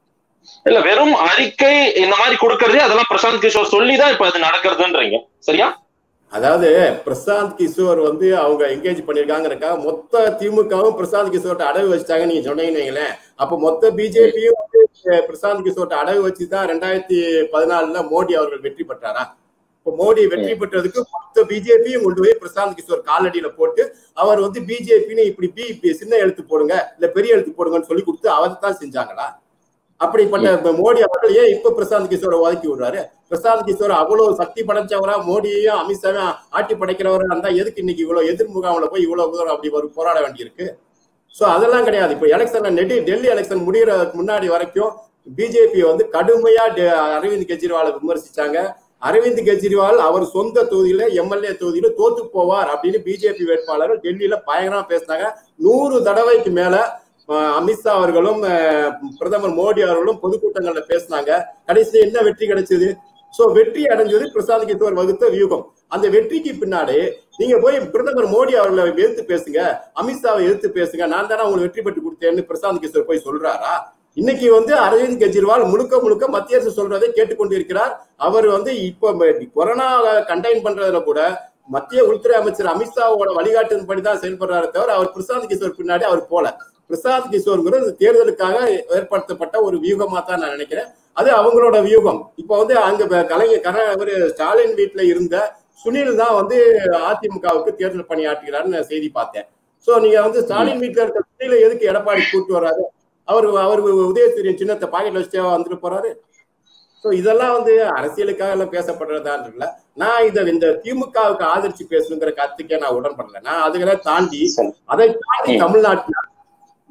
இல்ல வெறும் அறிக்கை இந்த மாதிரி கொடுக்கறதே அதெல்லாம் பிரசாந்த் கிஷோர் சொல்லிதான் இப்ப அது நடக்கிறதுன்றீங்க சரியா அதாவது பிரசாந்த் கிஷோர் வந்து அவங்க என்கேஜ் பண்ணிருக்காங்கிறக்காக மொத்த திமுகவும் பிரசாந்த் கிஷோர்ட்ட அடகு வச்சுட்டாங்க நீங்க சொன்னீங்கன்னு அப்ப மொத்த பிஜேபியும் வந்து பிரசாந்த் கிஷோர்ட்ட அடகு வச்சுதான் ரெண்டாயிரத்தி பதினாலுல மோடி அவர்கள் வெற்றி பெற்றாரா இப்ப மோடி வெற்றி பெற்றதுக்கு மொத்த பிஜேபியும் கொண்டு போய் பிரசாந்த் கிஷோர் காலடியில போட்டு அவர் வந்து பிஜேபின்னு இப்படி பி சின்ன எழுத்து போடுங்க இல்ல பெரிய எழுத்து போடுங்கன்னு சொல்லி கொடுத்து அவர் தான் செஞ்சாங்களா அப்படிப்பட்ட மோடி அவர்கள் ஏன் இப்ப பிரசாந்த் கிஷோரை ஒதுக்கி விடுறாரு பிரசாந்த் கிஷோர் அவ்வளவு சக்தி படைச்சவரா மோடியையும் அமித்ஷாவையும் ஆட்டி படைக்கிறவரா இருந்தா எதுக்கு இன்னைக்கு இவ்வளவு எதிர்முகாமில் போய் இவ்வளவு தூரம் அப்படி ஒரு போராட வேண்டியிருக்கு சோ அதெல்லாம் கிடையாது இப்ப எலெக்ஷன் நெடி டெல்லி எலெக்ஷன் முடியறதுக்கு முன்னாடி வரைக்கும் பிஜேபி வந்து கடுமையா அரவிந்த் கெஜ்ரிவாலை விமர்சிச்சாங்க அரவிந்த் கெஜ்ரிவால் அவர் சொந்த தொகுதியில எம்எல்ஏ தொகுதியில தோத்து போவார் அப்படின்னு பிஜேபி வேட்பாளர்கள் டெல்லியில பயங்கரமா பேசினாங்க நூறு தடவைக்கு மேல அமித்ஷா அவர்களும் பிரதமர் மோடி அவர்களும் பொதுக்கூட்டங்கள்ல பேசினாங்க கடைசியில என்ன வெற்றி கிடைச்சது சோ வெற்றி அடைஞ்சது பிரசாந்த் கிஷோர் வகுத்த வியூகம் அந்த வெற்றிக்கு பின்னாடி நீங்க போய் பிரதமர் மோடி அவர்களை எதிர்த்து பேசுங்க அமித்ஷாவை எதிர்த்து பேசுங்க நான் தானே உங்களுக்கு வெற்றி பெற்று கொடுத்தேன்னு பிரசாந்த் கிஷோர் போய் சொல்றாரா இன்னைக்கு வந்து அரவிந்த் கெஜ்ரிவால் முழுக்க முழுக்க மத்திய அரசு சொல்றதை கேட்டுக்கொண்டு இருக்கிறார் அவர் வந்து இப்ப கொரோனா கண்டைன் பண்றதுல கூட மத்திய உள்துறை அமைச்சர் அமித்ஷாவோட வழிகாட்டின்படி தான் செயல்படுறாரு தவிர அவர் பிரசாந்த் கிஷோர் பின்னாடி அவர் போல பிரசாந்த் கிஷோர்ங்கிறது தேர்தலுக்காக ஏற்படுத்தப்பட்ட ஒரு வியூகமா தான் நான் நினைக்கிறேன் அது அவங்களோட வியூகம் இப்ப வந்து அங்க கலைஞர் கர ஒரு ஸ்டாலின் வீட்டுல இருந்த சுனில் தான் வந்து அதிமுகவுக்கு தேர்தல் பணியாற்றுகிறாருன்னு நான் செய்தி பார்த்தேன் சோ நீங்க வந்து ஸ்டாலின் வீட்டுல இருக்க சுனில எதுக்கு எடப்பாடி கூட்டு வர்றாரு அவர் அவர் உதயசூரியன் சின்னத்தை பாக்கெட்ல வச்சுட்டே வந்துட்டு போறாரு சோ இதெல்லாம் வந்து அரசியலுக்காக எல்லாம் பேசப்படுறதான் இல்ல நான் இதை இந்த திமுகவுக்கு ஆதரிச்சு பேசணுங்கிற கத்துக்கே நான் உடன்படல நான் அதுக்கெல்லாம் தாண்டி அதை தாண்டி தமிழ்நாட்டுல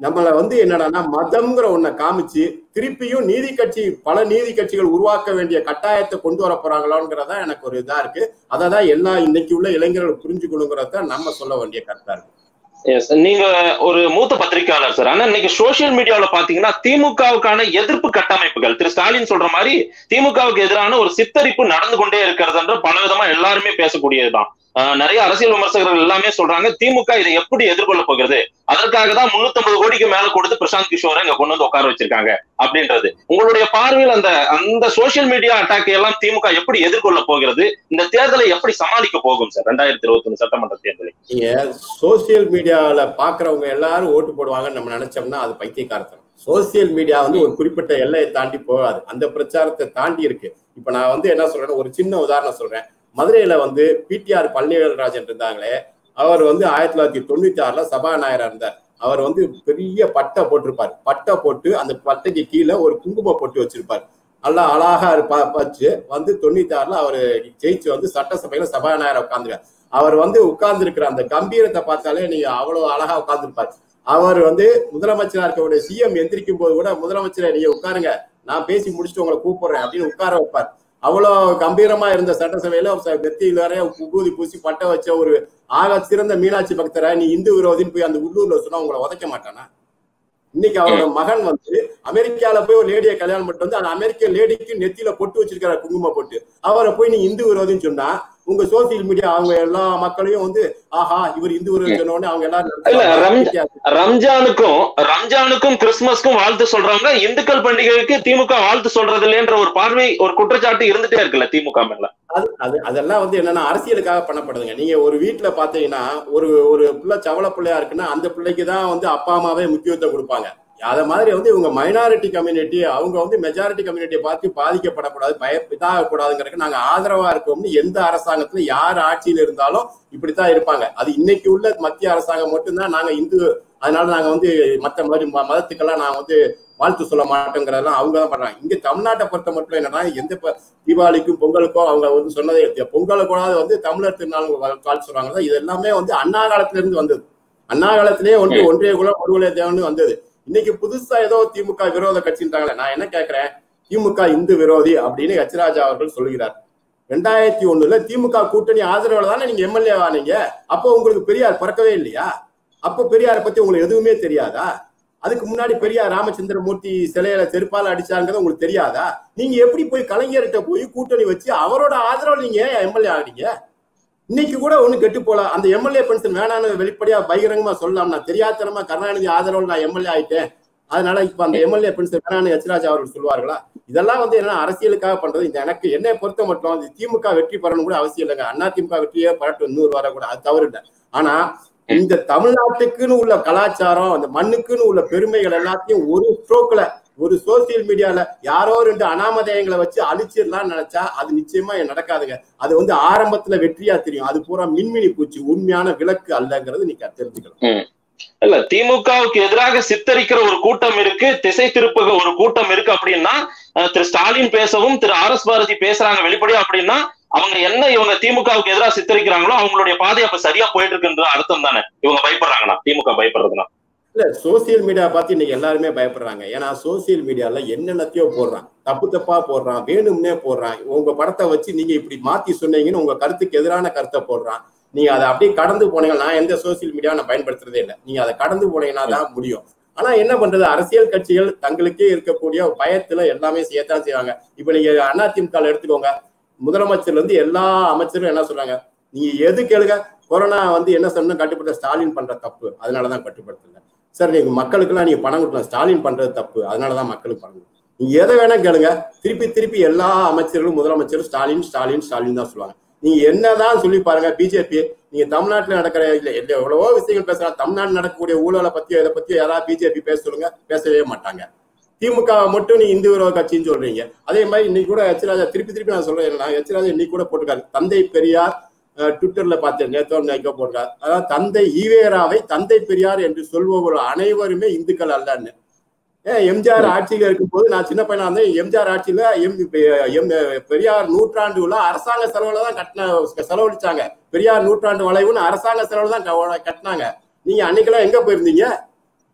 நம்மள வந்து என்னடான்னா மதம்ங்கிற ஒன்ன காமிச்சு திருப்பியும் நீதி கட்சி பல நீதி கட்சிகள் உருவாக்க வேண்டிய கட்டாயத்தை கொண்டு வர போறாங்களோங்கிறதா எனக்கு ஒரு இதா இருக்கு அதை தான் எல்லா இன்னைக்கு உள்ள இளைஞர்கள் புரிஞ்சுக்கணுங்கிறத நம்ம சொல்ல வேண்டிய கருத்தா இருக்கு எஸ் நீங்க ஒரு மூத்த பத்திரிகையாளர் சார் ஆனா இன்னைக்கு சோசியல் மீடியாவுல பாத்தீங்கன்னா திமுகவுக்கான எதிர்ப்பு கட்டமைப்புகள் திரு ஸ்டாலின் சொல்ற மாதிரி திமுகவுக்கு எதிரான ஒரு சித்தரிப்பு நடந்து கொண்டே இருக்கிறதுன்ற பல விதமா எல்லாருமே பேசக்கூடியதுதான் ஆஹ் நிறைய அரசியல் விமர்சகர்கள் எல்லாமே சொல்றாங்க திமுக இதை எப்படி எதிர்கொள்ள போகிறது அதற்காக தான் முன்னூத்தி கோடிக்கு மேல கொடுத்து பிரசாந்த் கிஷோரை இங்க கொண்டு வந்து உட்கார வச்சிருக்காங்க அப்படின்றது உங்களுடைய பார்வையில் அந்த அந்த சோசியல் மீடியா அட்டாக் எல்லாம் திமுக எப்படி எதிர்கொள்ள போகிறது இந்த தேர்தலை எப்படி சமாளிக்க போகும் சார் ரெண்டாயிரத்தி இருபத்தி ஒண்ணு சட்டமன்ற தேர்தலை நீங்க சோசியல் மீடியால பாக்குறவங்க எல்லாரும் ஓட்டு போடுவாங்கன்னு நம்ம நினைச்சோம்னா அது பைத்தியக்காரத்தனம் சோசியல் மீடியா வந்து ஒரு குறிப்பிட்ட எல்லையை தாண்டி போகாது அந்த பிரச்சாரத்தை தாண்டி இருக்கு இப்ப நான் வந்து என்ன சொல்றேன் ஒரு சின்ன உதாரணம் சொல்றேன் மதுரையில வந்து பிடிஆர் பழனிவேல்ராஜன் இருந்தாங்களே அவர் வந்து ஆயிரத்தி தொள்ளாயிரத்தி தொண்ணூத்தி ஆறுல சபாநாயகரா இருந்தார் அவர் வந்து பெரிய பட்டை போட்டிருப்பார் பட்டை போட்டு அந்த பட்டைக்கு கீழே ஒரு குங்கும பொட்டு வச்சிருப்பார் நல்லா அழகா இருப்பா- வச்சு வந்து தொண்ணூத்தி ஆறுல அவர் ஜெயிச்சு வந்து சட்டசபையில சபாநாயகர் உட்கார்ந்துருக்கார் அவர் வந்து உட்கார்ந்து இருக்கிற அந்த கம்பீரத்தை பார்த்தாலே நீங்க அவ்வளவு அழகா உட்கார்ந்துருப்பார் அவர் வந்து முதலமைச்சரா இருக்கக்கூடிய சிஎம் எந்திரிக்கும் போது கூட முதலமைச்சரை நீங்க உட்காருங்க நான் பேசி முடிச்சுட்டு உங்களை கூப்பிடுறேன் அப்படின்னு உட்கார வைப்பார் அவ்வளவு கம்பீரமா இருந்த சட்டசபையில ச- நெத்தியில வரைய உபூதி பூசி பட்டை வச்ச ஒரு ஆக சிறந்த மீனாட்சி பக்தரை நீ இந்து விரோதின்னு போய் அந்த உள்ளூர்ல சொன்னா உங்களை உதைக்க மாட்டானா இன்னைக்கு அவரோட மகன் வந்து அமெரிக்கால போய் ஒரு லேடியை கல்யாணம் பண்ணிட்டு வந்து அந்த அமெரிக்க லேடிக்கு நெத்தியில பொட்டு வச்சிருக்கிற குங்கும பொட்டு அவரை போய் நீ இந்து விரோதின்னு சொன்னா உங்க சோசியல் மீடியா அவங்க எல்லா மக்களையும் வந்து ஆஹா இவர் இந்து விரோதி சொன்ன உடனே அவங்க இல்ல, ரம்- எல்லாரும் ரம்ஜானுக்கும் ரம்ஜானுக்கும் கிறிஸ்துமஸ்க்கும் வாழ்த்து சொல்றவங்க இந்துக்கள் பண்டிகைக்கு திமுக வாழ்த்து சொல்றது இல்லைன்ற ஒரு பார்வை ஒரு குற்றச்சாட்டு இருந்துட்டே இருக்குல்ல திமுக மேல அது அது அதெல்லாம் வந்து என்னன்னா அரசியலுக்காக பண்ணப்படுதுங்க நீங்க ஒரு வீட்டுல பாத்தீங்கன்னா ஒரு ஒரு பிள்ளை சவள பிள்ளையா இருக்குன்னா அந்த பிள்ளைக்கு தான் வந்து அப்பா அம்மாவே முக்கியத்துவம் கொடுப்பாங்க அத மாதிரி வந்து இவங்க மைனாரிட்டி கம்யூனிட்டி அவங்க வந்து மெஜாரிட்டி கம்யூனிட்டியை பார்த்து பாதிக்கப்படக்கூடாது பய இதாகக்கூடாதுங்கிறதுக்கு நாங்க ஆதரவா இருக்கோம்னு எந்த அரசாங்கத்துல யார் ஆட்சியில இருந்தாலும் இப்படித்தான் இருப்பாங்க அது இன்னைக்கு உள்ள மத்திய அரசாங்கம் மட்டும்தான் நாங்க இந்து அதனால நாங்க வந்து மத்த மாதிரி ம- மதத்துக்கெல்லாம் நான் வந்து வாழ்த்து சொல்ல மாட்டோங்கிறதெல்லாம் அவங்க தான் பண்றாங்க இங்க தமிழ்நாட்டை பொறுத்த மட்டும் என்னன்னா எந்த ப- தீபாவளிக்கும் பொங்கலுக்கும் அவங்க வந்து சொன்னதே இல்ல. பொங்கலை கூட வந்து தமிழர் திருநாள் வா- வாழ்த்து சொல்றாங்க இது எல்லாமே வந்து அண்ணா காலத்துல இருந்து வந்தது அண்ணா காலத்திலேயே வந்து ஒன்றிய குலம் ஒருவலே தேவன் வந்தது இன்னைக்கு புதுசா ஏதோ திமுக விரோத கட்சின்றாங்களே நான் என்ன கேட்கிறேன் திமுக இந்து விரோதி அப்படின்னு எச் ராஜா அவர்கள் சொல்கிறார் ரெண்டாயிரத்தி ஒண்ணுல திமுக கூட்டணி ஆதரவுல தானே நீங்க எம்எல்ஏ ஆனீங்க அப்போ உங்களுக்கு பெரியார் பிறக்கவே இல்லையா அப்போ பெரியாரை பத்தி உங்களுக்கு எதுவுமே தெரியாதா அதுக்கு முன்னாடி பெரியார் ராமச்சந்திரமூர்த்தி சிலையில செருப்பால அடிச்சாங்கிறது உங்களுக்கு தெரியாதா நீங்க எப்படி போய் கலைஞர்கிட்ட போய் கூட்டணி வச்சு அவரோட ஆதரவு நீங்க எம்எல்ஏ ஆனீங்க இன்னைக்கு கூட ஒண்ணு கெட்டு போல அந்த எம்எல்ஏ பென்ஷன் வேணான்னு வெளிப்படையா பகிரங்கமா சொல்லலாம் நான் தெரியாதனமா கருணாநிதி ஆதரவு நான் எம்எல்ஏ ஆயிட்டேன் அதனால இப்ப அந்த எம்எல்ஏ பென்ஷன் வேணான்னு எச்ராஜா அவர்கள் சொல்லுவார்களா இதெல்லாம் வந்து என்ன அரசியலுக்காக பண்றது இந்த எனக்கு என்னை பொறுத்த மட்டும் இந்த திமுக வெற்றி பெறணும் கூட அவசியம் இல்லைங்க அண்ணா திமுக வெற்றியே பரட்டும் இன்னொரு வர கூட அது தவறு இல்லை ஆனா இந்த தமிழ்நாட்டுக்குன்னு உள்ள கலாச்சாரம் அந்த மண்ணுக்குன்னு உள்ள பெருமைகள் எல்லாத்தையும் ஒரு ஸ்ட்ரோக்ல ஒரு சோசியல் மீடியால யாரோ ரெண்டு அனாமதயங்களை வச்சு அழிச்சிடலாம்னு நினைச்சா அது நிச்சயமா நடக்காதுங்க அது வந்து ஆரம்பத்துல வெற்றியா தெரியும் அது பூரா மின்மினி பூச்சி உண்மையான விளக்கு அல்லங்கிறது நீங்க தெரிஞ்சுக்கலாம் இல்ல திமுகவுக்கு எதிராக சித்தரிக்கிற ஒரு கூட்டம் இருக்கு திசை திருப்புக ஒரு கூட்டம் இருக்கு அப்படின்னா அஹ், திரு ஸ்டாலின் பேசவும் திரு ஆர் எஸ் பாரதி பேசுறாங்க வெளிப்படையா அப்படின்னா அவங்க என்ன இவங்க திமுகவுக்கு எதிராக சித்தரிக்கிறாங்களோ அவங்களுடைய பாதை அப்ப சரியா போயிட்டு இருக்குன்ற அர்த்தம் தானே இவங்க பயப்படுறாங்கன்னா திமுக பயப்படுறதுனா இல்ல சோசியல் மீடியா பார்த்து இன்னைக்கு எல்லாருமே பயப்படுறாங்க ஏன்னா சோசியல் மீடியால என்னென்னத்தையோ போடுறான் தப்பு தப்பா போடுறான் வேணும்னே போடுறான் உங்க படத்தை வச்சு நீங்க இப்படி மாத்தி சொன்னீங்கன்னு உங்க கருத்துக்கு எதிரான கருத்தை போடுறான் நீங்க அதை அப்படியே கடந்து போனீங்க நான் எந்த சோசியல் மீடியாவை நான் பயன்படுத்துறதே இல்லை நீங்க அதை கடந்து போனீங்கன்னா தான் முடியும் ஆனா என்ன பண்றது அரசியல் கட்சிகள் தங்களுக்கே இருக்கக்கூடிய பயத்துல எல்லாமே செய்யத்தான் செய்வாங்க இப்ப நீங்க அதிமுக எடுத்துக்கோங்க முதலமைச்சர்ல இருந்து எல்லா அமைச்சரும் என்ன சொல்றாங்க நீங்க எது கேளுங்க கொரோனா வந்து என்ன சொன்ன கட்டுப்படுத்த ஸ்டாலின் பண்ற தப்பு அதனாலதான் கட்டுப்படுத்தல சார் நீங்க மக்களுக்கெல்லாம் நீங்க பணம் கொடுக்கலாம் ஸ்டாலின் பண்றது தப்பு அதனாலதான் மக்களுக்கு பணம் கொடுக்கணும். நீங்க எதை வேணா கேளுங்க திருப்பி திருப்பி எல்லா அமைச்சர்களும் முதலமைச்சரும் ஸ்டாலின் ஸ்டாலின் ஸ்டாலின் தான் சொல்லுவாங்க நீங்க என்னதான் சொல்லி பாருங்க பிஜேபி நீங்க தமிழ்நாட்டுல நடக்கிற இல்ல இல்ல எவ்வளவோ விஷயங்கள் பேசலாம் தமிழ்நாடு நடக்கக்கூடிய ஊழலை பத்தியோ இதை பத்தியோ யாராவது பிஜேபி பேச சொல்லுங்க பேசவே மாட்டாங்க திமுக மட்டும் நீ இந்து விரோத கட்சின்னு சொல்றீங்க அதே மாதிரி இன்னைக்கு கூட எச் ராஜா திருப்பி திருப்பி நான் சொல்றேன் நான் எச் ராஜா இன்னைக்கு கூட போட்டிருக்காரு தந்தை பெரியார் அஹ், ட்விட்டர்ல பார்த்தேன் நேத்தோ நைக்கோ போட்டிருக்காரு அதாவது தந்தை ஈவேராவை தந்தை பெரியார் என்று சொல்பவர்கள் அனைவருமே இந்துக்கள் அல்லன்னு ஏன் எம்ஜிஆர் ஆட்சியில இருக்கும்போது நான் சின்ன பையனா இருந்தேன் எம்ஜிஆர் ஆட்சியில எம் எம் பெரியார் நூற்றாண்டு விழா அரசாங்க செலவுல தான் கட்டின செலவழிச்சாங்க பெரியார் நூற்றாண்டு வளைவுன்னு அரசாங்க செலவுல தான் க- கட்டினாங்க நீங்க அன்னைக்கெல்லாம் எங்க போயிருந்தீங்க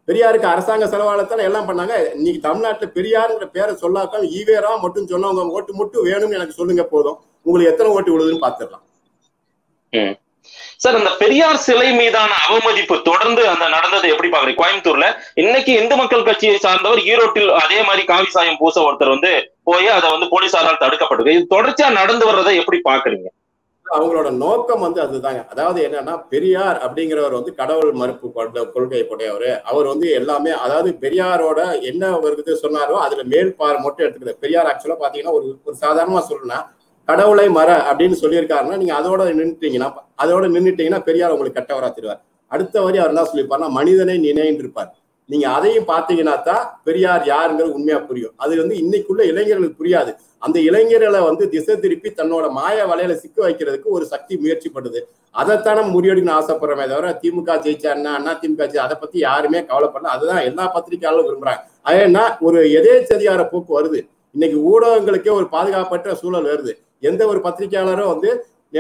பெரியாருக்கு அரசாங்க செலவாளத்தால எல்லாம் பண்ணாங்க இன்னைக்கு தமிழ்நாட்டுல பெரியாருங்கிற பேரை சொல்லாக்க ஈவேரா மட்டும் சொன்னவங்க ஓட்டு மட்டும் வேணும்னு எனக்கு சொல்லுங்க போதும் உங்களுக்கு எத்தனை ஓட்டு விழுதுன்னு பாத்துடலாம் சார் அந்த பெரியார் சிலை மீதான அவமதிப்பு தொடர்ந்து அந்த நடந்ததை எப்படி பாக்குறீங்க கோயம்புத்தூர்ல இன்னைக்கு இந்து மக்கள் கட்சியை சார்ந்தவர் ஈரோட்டில் அதே மாதிரி காவி சாயம் பூச ஒருத்தர் வந்து போய் அதை வந்து போலீசாரால் தடுக்கப்பட்டது இது தொடர்ச்சியா நடந்து வர்றதை எப்படி பாக்குறீங்க அவங்களோட நோக்கம் வந்து அதுதாங்க அதாவது என்னன்னா பெரியார் அப்படிங்கிறவர் வந்து கடவுள் மறுப்பு கொண்ட கொள்கை கொடையவர் அவர் வந்து எல்லாமே அதாவது பெரியாரோட என்ன ஒரு இது சொன்னாரோ அதுல மேல் பார் மட்டும் எடுத்துக்கிறது பெரியார் ஆக்சுவலா பாத்தீங்கன்னா ஒரு ஒரு சாதாரணமா சொல்லணும்னா கடவுளை மர அப்படின்னு சொல்லியிருக்காருன்னா நீங்க அதோட நின்றுட்டீங்கன்னா அதோட நின்றுட்டீங்கன்னா பெரியார் உங்களுக்கு கெட்டவரா தருவார் அடுத்த வரி அவர் என்ன சொல்லியிருப்பாருன்னா மனிதனை நினைன்னு இருப்பார் நீங்க அதையும் பாத்தீங்கன்னா தான் பெரியார் யாருங்கிறது உண்மையா புரியும் அது வந்து இன்னைக்குள்ள இளைஞர்களுக்கு புரியாது அந்த இளைஞர்களை வந்து திசை திருப்பி தன்னோட மாய வலையில சிக்க வைக்கிறதுக்கு ஒரு சக்தி முயற்சி பண்ணுது அதைத்தானே முறியடிக்கணும்னு ஆசைப்படுறமே தவிர திமுக ஜெயிச்சா என்ன அண்ணா திமுக ஜெயிச்சா அதை பத்தி யாருமே கவலைப்படல அதுதான் எல்லா பத்திரிகையாளரும் விரும்புறாங்க ஏன்னா ஒரு எதேச்சதிகார போக்கு வருது இன்னைக்கு ஊடகங்களுக்கே ஒரு பாதுகாப்பற்ற சூழல் வருது எந்த ஒரு பத்திரிகையாளரும் வந்து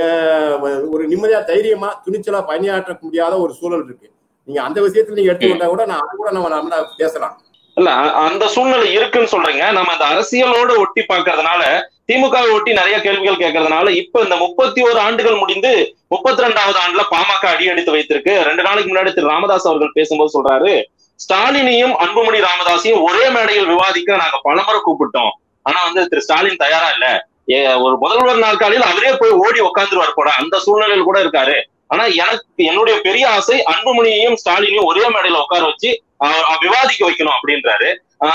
ஒரு நிம்மதியா தைரியமா துணிச்சலா பணியாற்ற முடியாத ஒரு சூழல் இருக்கு நீங்க அந்த விஷயத்துல நீங்க எடுத்துக்கிட்டா கூட நான் அது கூட நம்ம நம்ம பேசலாம் இல்ல அந்த சூழ்நிலை இருக்குன்னு சொல்றீங்க நம்ம அந்த அரசியலோட ஒட்டி பாக்குறதுனால திமுகவை ஒட்டி நிறைய கேள்விகள் கேட்கறதுனால இப்ப இந்த முப்பத்தி ஒரு ஆண்டுகள் முடிந்து முப்பத்தி ரெண்டாவது ஆண்டுல பாமக அடி எடுத்து வைத்திருக்கு ரெண்டு நாளைக்கு முன்னாடி திரு ராமதாஸ் அவர்கள் பேசும்போது சொல்றாரு ஸ்டாலினையும் அன்புமணி ராமதாஸையும் ஒரே மேடையில் விவாதிக்க நாங்க பலமுறை கூப்பிட்டோம் ஆனா வந்து திரு ஸ்டாலின் தயாரா இல்ல ஒரு முதல்வர் நாற்காலியில் அவரே போய் ஓடி உட்காந்துருவார் போட அந்த சூழ்நிலையில் கூட இருக்காரு ஆனா எனக்கு என்னுடைய பெரிய ஆசை அன்புமணியையும் ஸ்டாலினையும் ஒரே மேடையில உட்கார வச்சு விவாதிக்க வைக்கணும் அப்படின்றாரு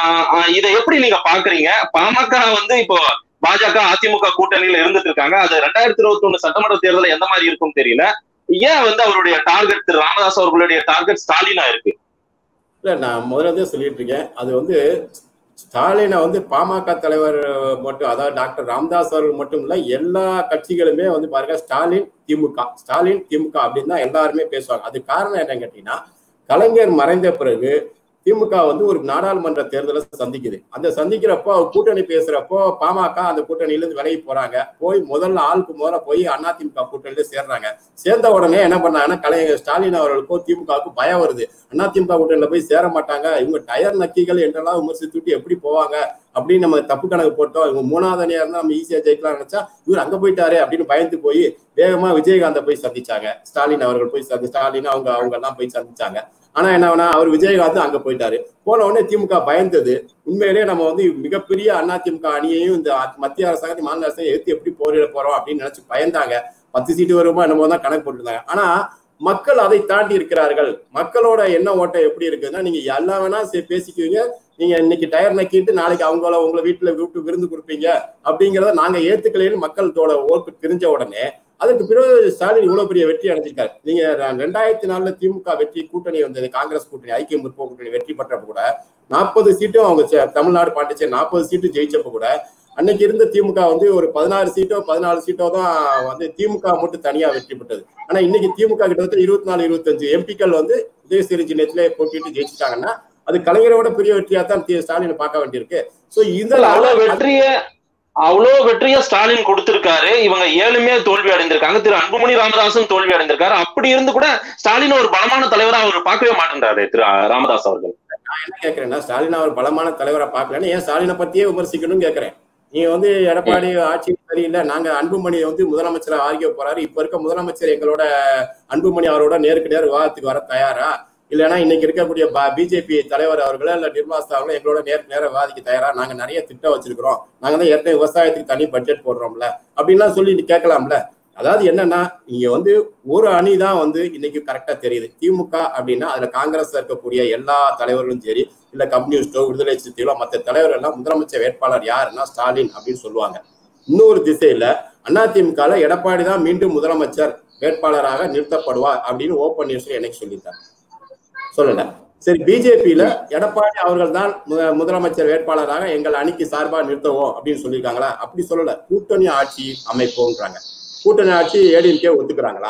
இதை எப்படி நீங்க பாக்குறீங்க பாமக வந்து இப்போ பாஜக அதிமுக கூட்டணியில இருந்துட்டு இருக்காங்க அது ரெண்டாயிரத்தி இருபத்தி ஒண்ணு சட்டமன்ற தேர்தல் எந்த மாதிரி இருக்கும் தெரியல ஏன் வந்து அவருடைய டார்கெட் திரு ராமதாஸ் அவர்களுடைய டார்கெட் ஸ்டாலினா இருக்கு இல்ல நான் முதல்ல சொல்லிட்டு இருக்கேன் அது வந்து ஸ்டாலினை வந்து பாமக தலைவர் மட்டும் அதாவது டாக்டர் ராம்தாஸ் அவர்கள் மட்டும் இல்ல எல்லா கட்சிகளுமே வந்து பாருங்க ஸ்டாலின் திமுக ஸ்டாலின் திமுக அப்படின்னு தான் எல்லாருமே பேசுவாங்க அது காரணம் என்னன்னு கேட்டீங்கன்னா கலைஞர் மறைந்த பிறகு திமுக வந்து ஒரு நாடாளுமன்ற தேர்தலை சந்திக்குது அந்த சந்திக்கிறப்போ கூட்டணி பேசுறப்போ பாமக அந்த கூட்டணியிலிருந்து விலகி போறாங்க போய் முதல்ல ஆளுக்கு முதல்ல போய் அதிமுக கூட்டணியில சேர்றாங்க சேர்ந்த உடனே என்ன பண்ணாங்கன்னா கலைஞர் ஸ்டாலின் அவர்களுக்கும் திமுகவுக்கும் பயம் வருது அதிமுக கூட்டணியில போய் சேர மாட்டாங்க இவங்க டயர் நக்கிகள் என்றெல்லாம் விமர்சித்துட்டு எப்படி போவாங்க அப்படின்னு நம்ம தப்பு கணக்கு போட்டோம் இவங்க மூணாவது அணியா இருந்தா நம்ம ஈஸியா ஜெயிக்கலாம் நினைச்சா இவர் அங்க போயிட்டாரு அப்படின்னு பயந்து போய் வேகமா விஜயகாந்த போய் சந்திச்சாங்க ஸ்டாலின் அவர்கள் போய் சந்தி ஸ்டாலின் அவங்க அவங்க எல்லாம் போய் சந்திச்சாங்க ஆனா என்ன வேணா அவர் விஜயகாந்த் அங்க போயிட்டாரு போன உடனே திமுக பயந்தது உண்மையிலேயே நம்ம வந்து மிகப்பெரிய அதிமுக அணியையும் இந்த மத்திய அரசாங்கத்தையும் மாநில அரசை எடுத்து எப்படி போரிட போறோம் அப்படின்னு நினைச்சு பயந்தாங்க பத்து சீட்டு வருமா என்னமோ தான் கணக்கு போட்டுருந்தாங்க ஆனா மக்கள் அதை தாண்டி இருக்கிறார்கள் மக்களோட எண்ண ஓட்டம் எப்படி இருக்குன்னா நீங்க எல்லாம் வேணா பேசிக்குவீங்க நீங்க இன்னைக்கு டயர் நக்கிட்டு நாளைக்கு அவங்கள உங்களை வீட்டுல விட்டு விருந்து கொடுப்பீங்க அப்படிங்கிறத நாங்க ஏத்துக்கலைன்னு மக்களோட ஓட்டு தெரிஞ்ச உடனே அதுக்கு பிறகு ஸ்டாலின் இவ்வளவு பெரிய வெற்றி அடைஞ்சிருக்காரு நீங்க ரெண்டாயிரத்தி நாலுல திமுக வெற்றி கூட்டணி வந்தது காங்கிரஸ் கூட்டணி ஐக்கிய முற்போக்கு கூட்டணி வெற்றி பெற்றப்ப கூட நாற்பது சீட்டும் அவங்க தமிழ்நாடு பாண்டிச்சேரி நாற்பது சீட்டு ஜெயிச்சப்ப கூட அன்னைக்கு இருந்த திமுக வந்து ஒரு பதினாறு சீட்டோ பதினாலு சீட்டோ தான் வந்து திமுக மட்டும் தனியா வெற்றி பெற்றது ஆனா இன்னைக்கு திமுக கிட்டத்தட்ட இருபத்தி நாலு இருபத்தஞ்சு எம்பிக்கள் வந்து உதயசிரி சின்னத்துல போட்டிட்டு ஜெயிச்சிட்டாங்கன்னா அது கலைஞரோட பெரிய வெற்றியா தான் ஸ்டாலினை பார்க்க வேண்டியிருக்கு சோ இந்த வெற்றிய அவ்வளவு வெற்றியா ஸ்டாலின் கொடுத்திருக்காரு இவங்க ஏழுமே தோல்வி அடைந்திருக்காங்க திரு அன்புமணி ராமதாசும் தோல்வி அடைந்திருக்காரு அப்படி இருந்து கூட ஸ்டாலின் ஒரு பலமான தலைவரா அவர் பார்க்கவே மாட்டேன்றாரு திரு ராமதாஸ் அவர்கள் நான் என்ன கேட்கிறேன்னா ஸ்டாலின் அவர் பலமான தலைவரை பார்க்கலன்னு ஏன் ஸ்டாலினை பத்தியே விமர்சிக்கணும்னு கேட்கிறேன் நீங்க வந்து எடப்பாடி ஆட்சி சரியில்லை நாங்க அன்புமணியை வந்து முதலமைச்சரை ஆகிய போறாரு இப்ப இருக்க முதலமைச்சர் எங்களோட அன்புமணி அவரோட நேருக்கு நேர் விவாதத்துக்கு வர தயாரா இல்லைன்னா இன்னைக்கு இருக்கக்கூடிய பிஜேபி தலைவர் அவர்களோ இல்ல நிர்மலா அவர்களோ எங்களோட நேருக்கு நேரம் விவாதிக்க தயாரா நாங்க நிறைய திட்டம் வச்சிருக்கிறோம் நாங்க தான் ஏற்கனவே விவசாயத்துக்கு தனி பட்ஜெட் போடுறோம்ல அப்படின்லாம் சொல்லி கேட்கலாம்ல அதாவது என்னன்னா இங்க வந்து ஒரு அணி தான் வந்து இன்னைக்கு கரெக்டா தெரியுது திமுக அப்படின்னா அதுல காங்கிரஸ் இருக்கக்கூடிய எல்லா தலைவர்களும் சரி இல்ல கம்யூனிஸ்டோ விடுதலை சிறுத்தைகளோ மற்ற தலைவர் எல்லாம் முதலமைச்சர் வேட்பாளர் யாருன்னா ஸ்டாலின் அப்படின்னு சொல்லுவாங்க இன்னொரு திசையில அதிமுக எடப்பாடி தான் மீண்டும் முதலமைச்சர் வேட்பாளராக நிறுத்தப்படுவார் அப்படின்னு ஓ பன்னீர்செல்வம் என்னைக்கு சொல்லியிருக்காங்க சொல்லல சரி பிஜேபியில எடப்பாடி அவர்கள் தான் முதலமைச்சர் வேட்பாளராக எங்கள் அணிக்கு சார்பா நிறுத்தவோம் அப்படின்னு சொல்லியிருக்காங்களா அப்படி சொல்லல கூட்டணி ஆட்சி அமைப்போம்ன்றாங்க கூட்டணி ஆட்சி ஏடிஎம்கே ஒத்துக்கிறாங்களா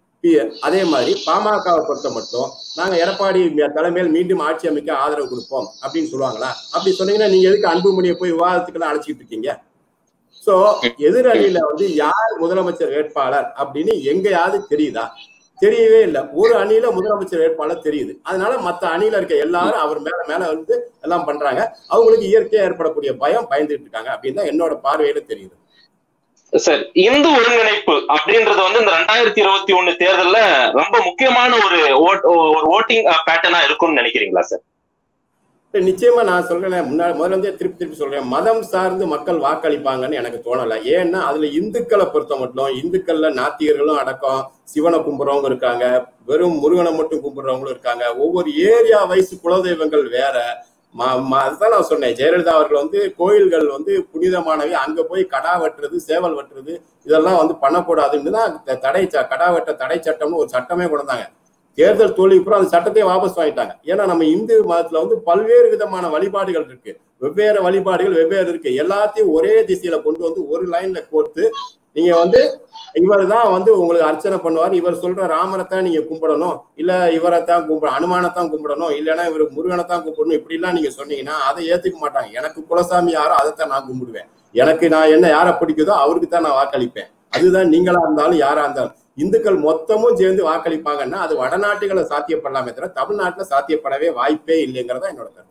அதே மாதிரி பாமகவை பொறுத்த மட்டும் நாங்க எடப்பாடி தலைமையில் மீண்டும் ஆட்சி அமைக்க ஆதரவு கொடுப்போம் அப்படின்னு சொல்லுவாங்களா அப்படி சொன்னீங்கன்னா நீங்க எதுக்கு அன்புமணியை போய் விவாதத்துக்கெல்லாம் அழைச்சிட்டு இருக்கீங்க சோ எதிரணியில வந்து யார் முதலமைச்சர் வேட்பாளர் அப்படின்னு எங்கேயாவது தெரியுதா தெரியவே இல்லை ஒரு அணியில முதலமைச்சர் வேட்பாளர் தெரியுது அதனால மத்த அணியில இருக்க எல்லாரும் அவர் மேல மேல வந்து எல்லாம் பண்றாங்க அவங்களுக்கு இயற்கையா ஏற்படக்கூடிய பயம் பயந்துட்டு இருக்காங்க அப்படின்னு தான் என்னோட பார்வையில தெரியுது சார் இந்து ஒருங்கிணைப்பு அப்படின்றது வந்து இந்த ரெண்டாயிரத்தி இருபத்தி ஒண்ணு தேர்தல்ல ரொம்ப முக்கியமான ஒரு ஓட் ஒரு ஓட்டிங் பேட்டர்னா இருக்கும்னு நினைக்கிறீங்களா சார் நிச்சயமா நான் சொல்றேன் முன்னாடி முதல்ல இருந்தே திருப்பி திருப்பி சொல்றேன் மதம் சார்ந்து மக்கள் வாக்களிப்பாங்கன்னு எனக்கு தோணல ஏன்னா அதுல இந்துக்களை பொறுத்த மட்டும் இந்துக்கள்ல நாத்திகர்களும் அடக்கம் சிவனை கும்பிடுறவங்க இருக்காங்க வெறும் முருகனை மட்டும் கும்பிடுறவங்களும் இருக்காங்க ஒவ்வொரு ஏரியா வயசு குலதெய்வங்கள் வேற அதுதான் நான் சொன்னேன் ஜெயலலிதா அவர்கள் வந்து கோயில்கள் வந்து புனிதமானவை அங்க போய் கடா வெட்டுறது சேவல் வெட்டுறது இதெல்லாம் வந்து பண்ணக்கூடாதுன்னு தான் தடை கடா வெட்ட தடை சட்டம்னு ஒரு சட்டமே கொண்டாங்க தேர்தல் தோல்விக்கு அப்புறம் அந்த சட்டத்தை வாபஸ் வாங்கிட்டாங்க ஏன்னா நம்ம இந்து மதத்துல வந்து பல்வேறு விதமான வழிபாடுகள் இருக்கு வெவ்வேறு வழிபாடுகள் வெவ்வேறு இருக்கு எல்லாத்தையும் ஒரே திசையில கொண்டு வந்து ஒரு லைன்ல கோர்த்து நீங்க வந்து இவர் தான் வந்து உங்களுக்கு அர்ச்சனை பண்ணுவார் இவர் சொல்ற ராமரைத்தான் நீங்க கும்பிடணும் இல்ல இவரைத்தான் கும்பிட அனுமானத்தான் கும்பிடணும் இல்லைன்னா இவர் முருகனைத்தான் கும்பிடணும் இப்படி எல்லாம் நீங்க சொன்னீங்கன்னா அதை ஏத்துக்க மாட்டாங்க எனக்கு குலசாமி யாரோ அதைத்தான் நான் கும்பிடுவேன் எனக்கு நான் என்ன யாரை பிடிக்குதோ அவருக்கு தான் நான் வாக்களிப்பேன் அதுதான் நீங்களா இருந்தாலும் யாரா இருந்தாலும் இந்துக்கள் மொத்தமும் சேர்ந்து வாக்களிப்பாங்கன்னா அது வடநாட்டுகளை சாத்தியப்படலாமே தவிர தமிழ்நாட்டுல சாத்தியப்படவே வாய்ப்பே இல்லைங்கிறதா என்னோட கருத்து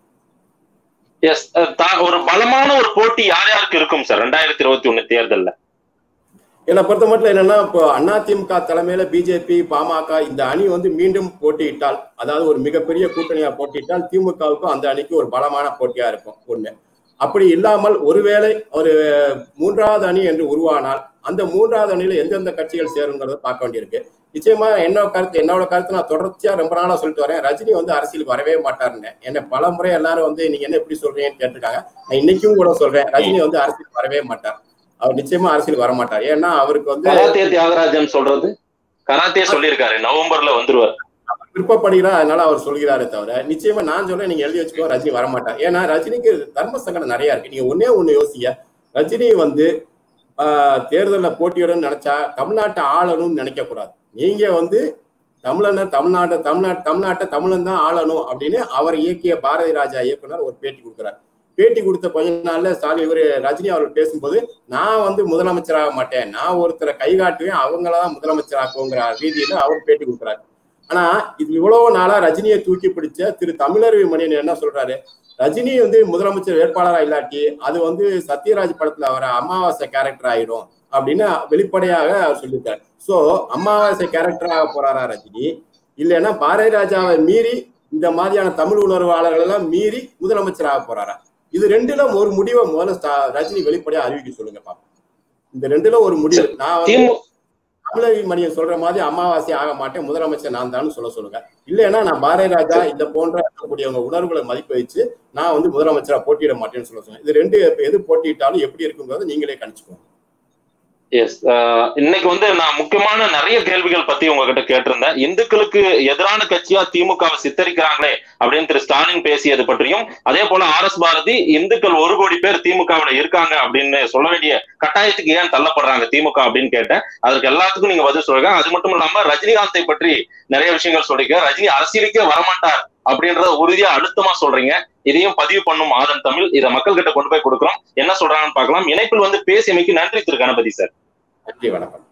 எஸ் ஒரு பலமான ஒரு போட்டி யார் யாருக்கு இருக்கும் சார் ரெண்டாயிரத்தி இருபத்தி ஒண்ணு தேர்தல்ல என்னை பொறுத்த மட்டும் என்னன்னா இப்போ அதிமுக தலைமையில பிஜேபி பாமக இந்த அணி வந்து மீண்டும் போட்டியிட்டால் அதாவது ஒரு மிகப்பெரிய கூட்டணியா போட்டியிட்டால் திமுகவுக்கும் அந்த அணிக்கு ஒரு பலமான போட்டியா இருக்கும் ஒண்ணு அப்படி இல்லாமல் ஒருவேளை ஒரு மூன்றாவது அணி என்று உருவானால் அந்த மூன்றாவது அணியில எந்தெந்த கட்சிகள் சேருங்கிறத பார்க்க வேண்டியிருக்கு நிச்சயமா என்னோட கருத்து என்னோட கருத்து நான் தொடர்ச்சியா ரொம்ப நாளா சொல்லிட்டு வரேன் ரஜினி வந்து அரசியலுக்கு வரவே மாட்டாருன்னு என்ன பல முறை எல்லாரும் வந்து நீங்க என்ன எப்படி சொல்றீங்கன்னு கேட்டிருக்காங்க நான் இன்னைக்கும் கூட சொல்றேன் ரஜினி வந்து அரசியலுக்கு வரவே மாட்டார் அவர் நிச்சயமா அரசியலுக்கு வர மாட்டார் ஏன்னா அவருக்கு வந்து கராத்தே தியாகராஜன் சொல்றது கராத்தே சொல்லியிருக்காரு நவம்பர்ல வந்துருவார் விருப்பப்படுகிறார் அதனால அவர் சொல்கிறாரே தவிர நிச்சயமா நான் சொல்றேன் நீங்க எழுதி வச்சுக்கோ ரஜினி வரமாட்டார் ஏன்னா ரஜினிக்கு தர்ம சங்கடம் நிறைய இருக்கு நீங்க ஒன்னே ஒண்ணு யோசிங்க ரஜினி வந்து தேர்தலில் போட்டியிடணும்னு நினைச்சா தமிழ்நாட்டை ஆளணும்னு நினைக்க கூடாது நீங்க வந்து தமிழனை தமிழ்நாட்டை தமிழ்நாட்டு தமிழ்நாட்டை தமிழன் தான் ஆளணும் அப்படின்னு அவர் இயக்கிய பாரதி ராஜா இயக்குனர் ஒரு பேட்டி கொடுக்குறாரு பேட்டி கொடுத்த கொஞ்ச நாள்ல ஸ்டாலின் இவர் ரஜினி அவர்கள் பேசும்போது நான் வந்து முதலமைச்சராக மாட்டேன் நான் ஒருத்தரை கை காட்டுவேன் அவங்களதான் முதலமைச்சராக்குங்கிற ரீதியில அவர் பேட்டி கொடுக்குறாரு ஆனா இது இவ்வளவு நாளா ரஜினியை தூக்கி பிடிச்ச திரு தமிழருவி மணியன் என்ன சொல்றாரு ரஜினி வந்து முதலமைச்சர் வேட்பாளரா இல்லாட்டி அது வந்து சத்யராஜ் படத்துல வர அமாவாசை கேரக்டர் ஆயிடும் அப்படின்னு வெளிப்படையாக அவர் சொல்லியிருக்காரு சோ அமாவாசை கேரக்டராக போறாரா ரஜினி இல்லைன்னா பாரதி ராஜாவை மீறி இந்த மாதிரியான தமிழ் உணர்வாளர்கள் எல்லாம் மீறி முதலமைச்சராக போறாரா இது ரெண்டுல ஒரு முடிவை முதல்ல ரஜினி வெளிப்படையா அறிவிக்க சொல்லுங்க பாப்போம் இந்த ரெண்டுல ஒரு முடிவு நான் வந்து தமிழக மணியன் சொல்ற மாதிரி அமாவாசை ஆக மாட்டேன் முதலமைச்சர் நான் தான் சொல்ல சொல்லுங்க இல்லைன்னா நான் பாரதி ராஜா இந்த போன்ற இருக்கக்கூடியவங்க உணர்வுகளை மதிப்பு வச்சு நான் வந்து முதலமைச்சரா போட்டியிட மாட்டேன்னு சொல்ல சொல்லுங்க இது ரெண்டு எது போட்டியிட்டாலும் எப்படி இருக்குங்கிறத நீங்களே கணிச்சுக்கோங்க எஸ் இன்னைக்கு வந்து நான் முக்கியமான நிறைய கேள்விகள் பத்தி உங்ககிட்ட கேட்டிருந்தேன் இந்துக்களுக்கு எதிரான கட்சியா திமுகவை சித்தரிக்கிறாங்களே அப்படின்னு திரு ஸ்டாலின் பேசியது பற்றியும் அதே போல ஆர் எஸ் பாரதி இந்துக்கள் ஒரு கோடி பேர் திமுகவுல இருக்காங்க அப்படின்னு சொல்ல வேண்டிய கட்டாயத்துக்கு ஏன் தள்ளப்படுறாங்க திமுக அப்படின்னு கேட்டேன் அதற்கு எல்லாத்துக்கும் நீங்க பதில் சொல்லுங்க அது மட்டும் இல்லாம ரஜினிகாந்தை பற்றி நிறைய விஷயங்கள் சொல்றீங்க ரஜினி அரசியலுக்கே வரமாட்டார் அப்படின்றத உறுதியா அழுத்தமா சொல்றீங்க இதையும் பதிவு பண்ணும் ஆதன் தமிழ் இதை மக்கள் கிட்ட கொண்டு போய் கொடுக்குறோம் என்ன சொல்றாங்கன்னு பார்க்கலாம் இணைப்பில் வந்து பேசியமைக்கு நன்றி திரு கணபதி சார் நன்றி வணக்கம்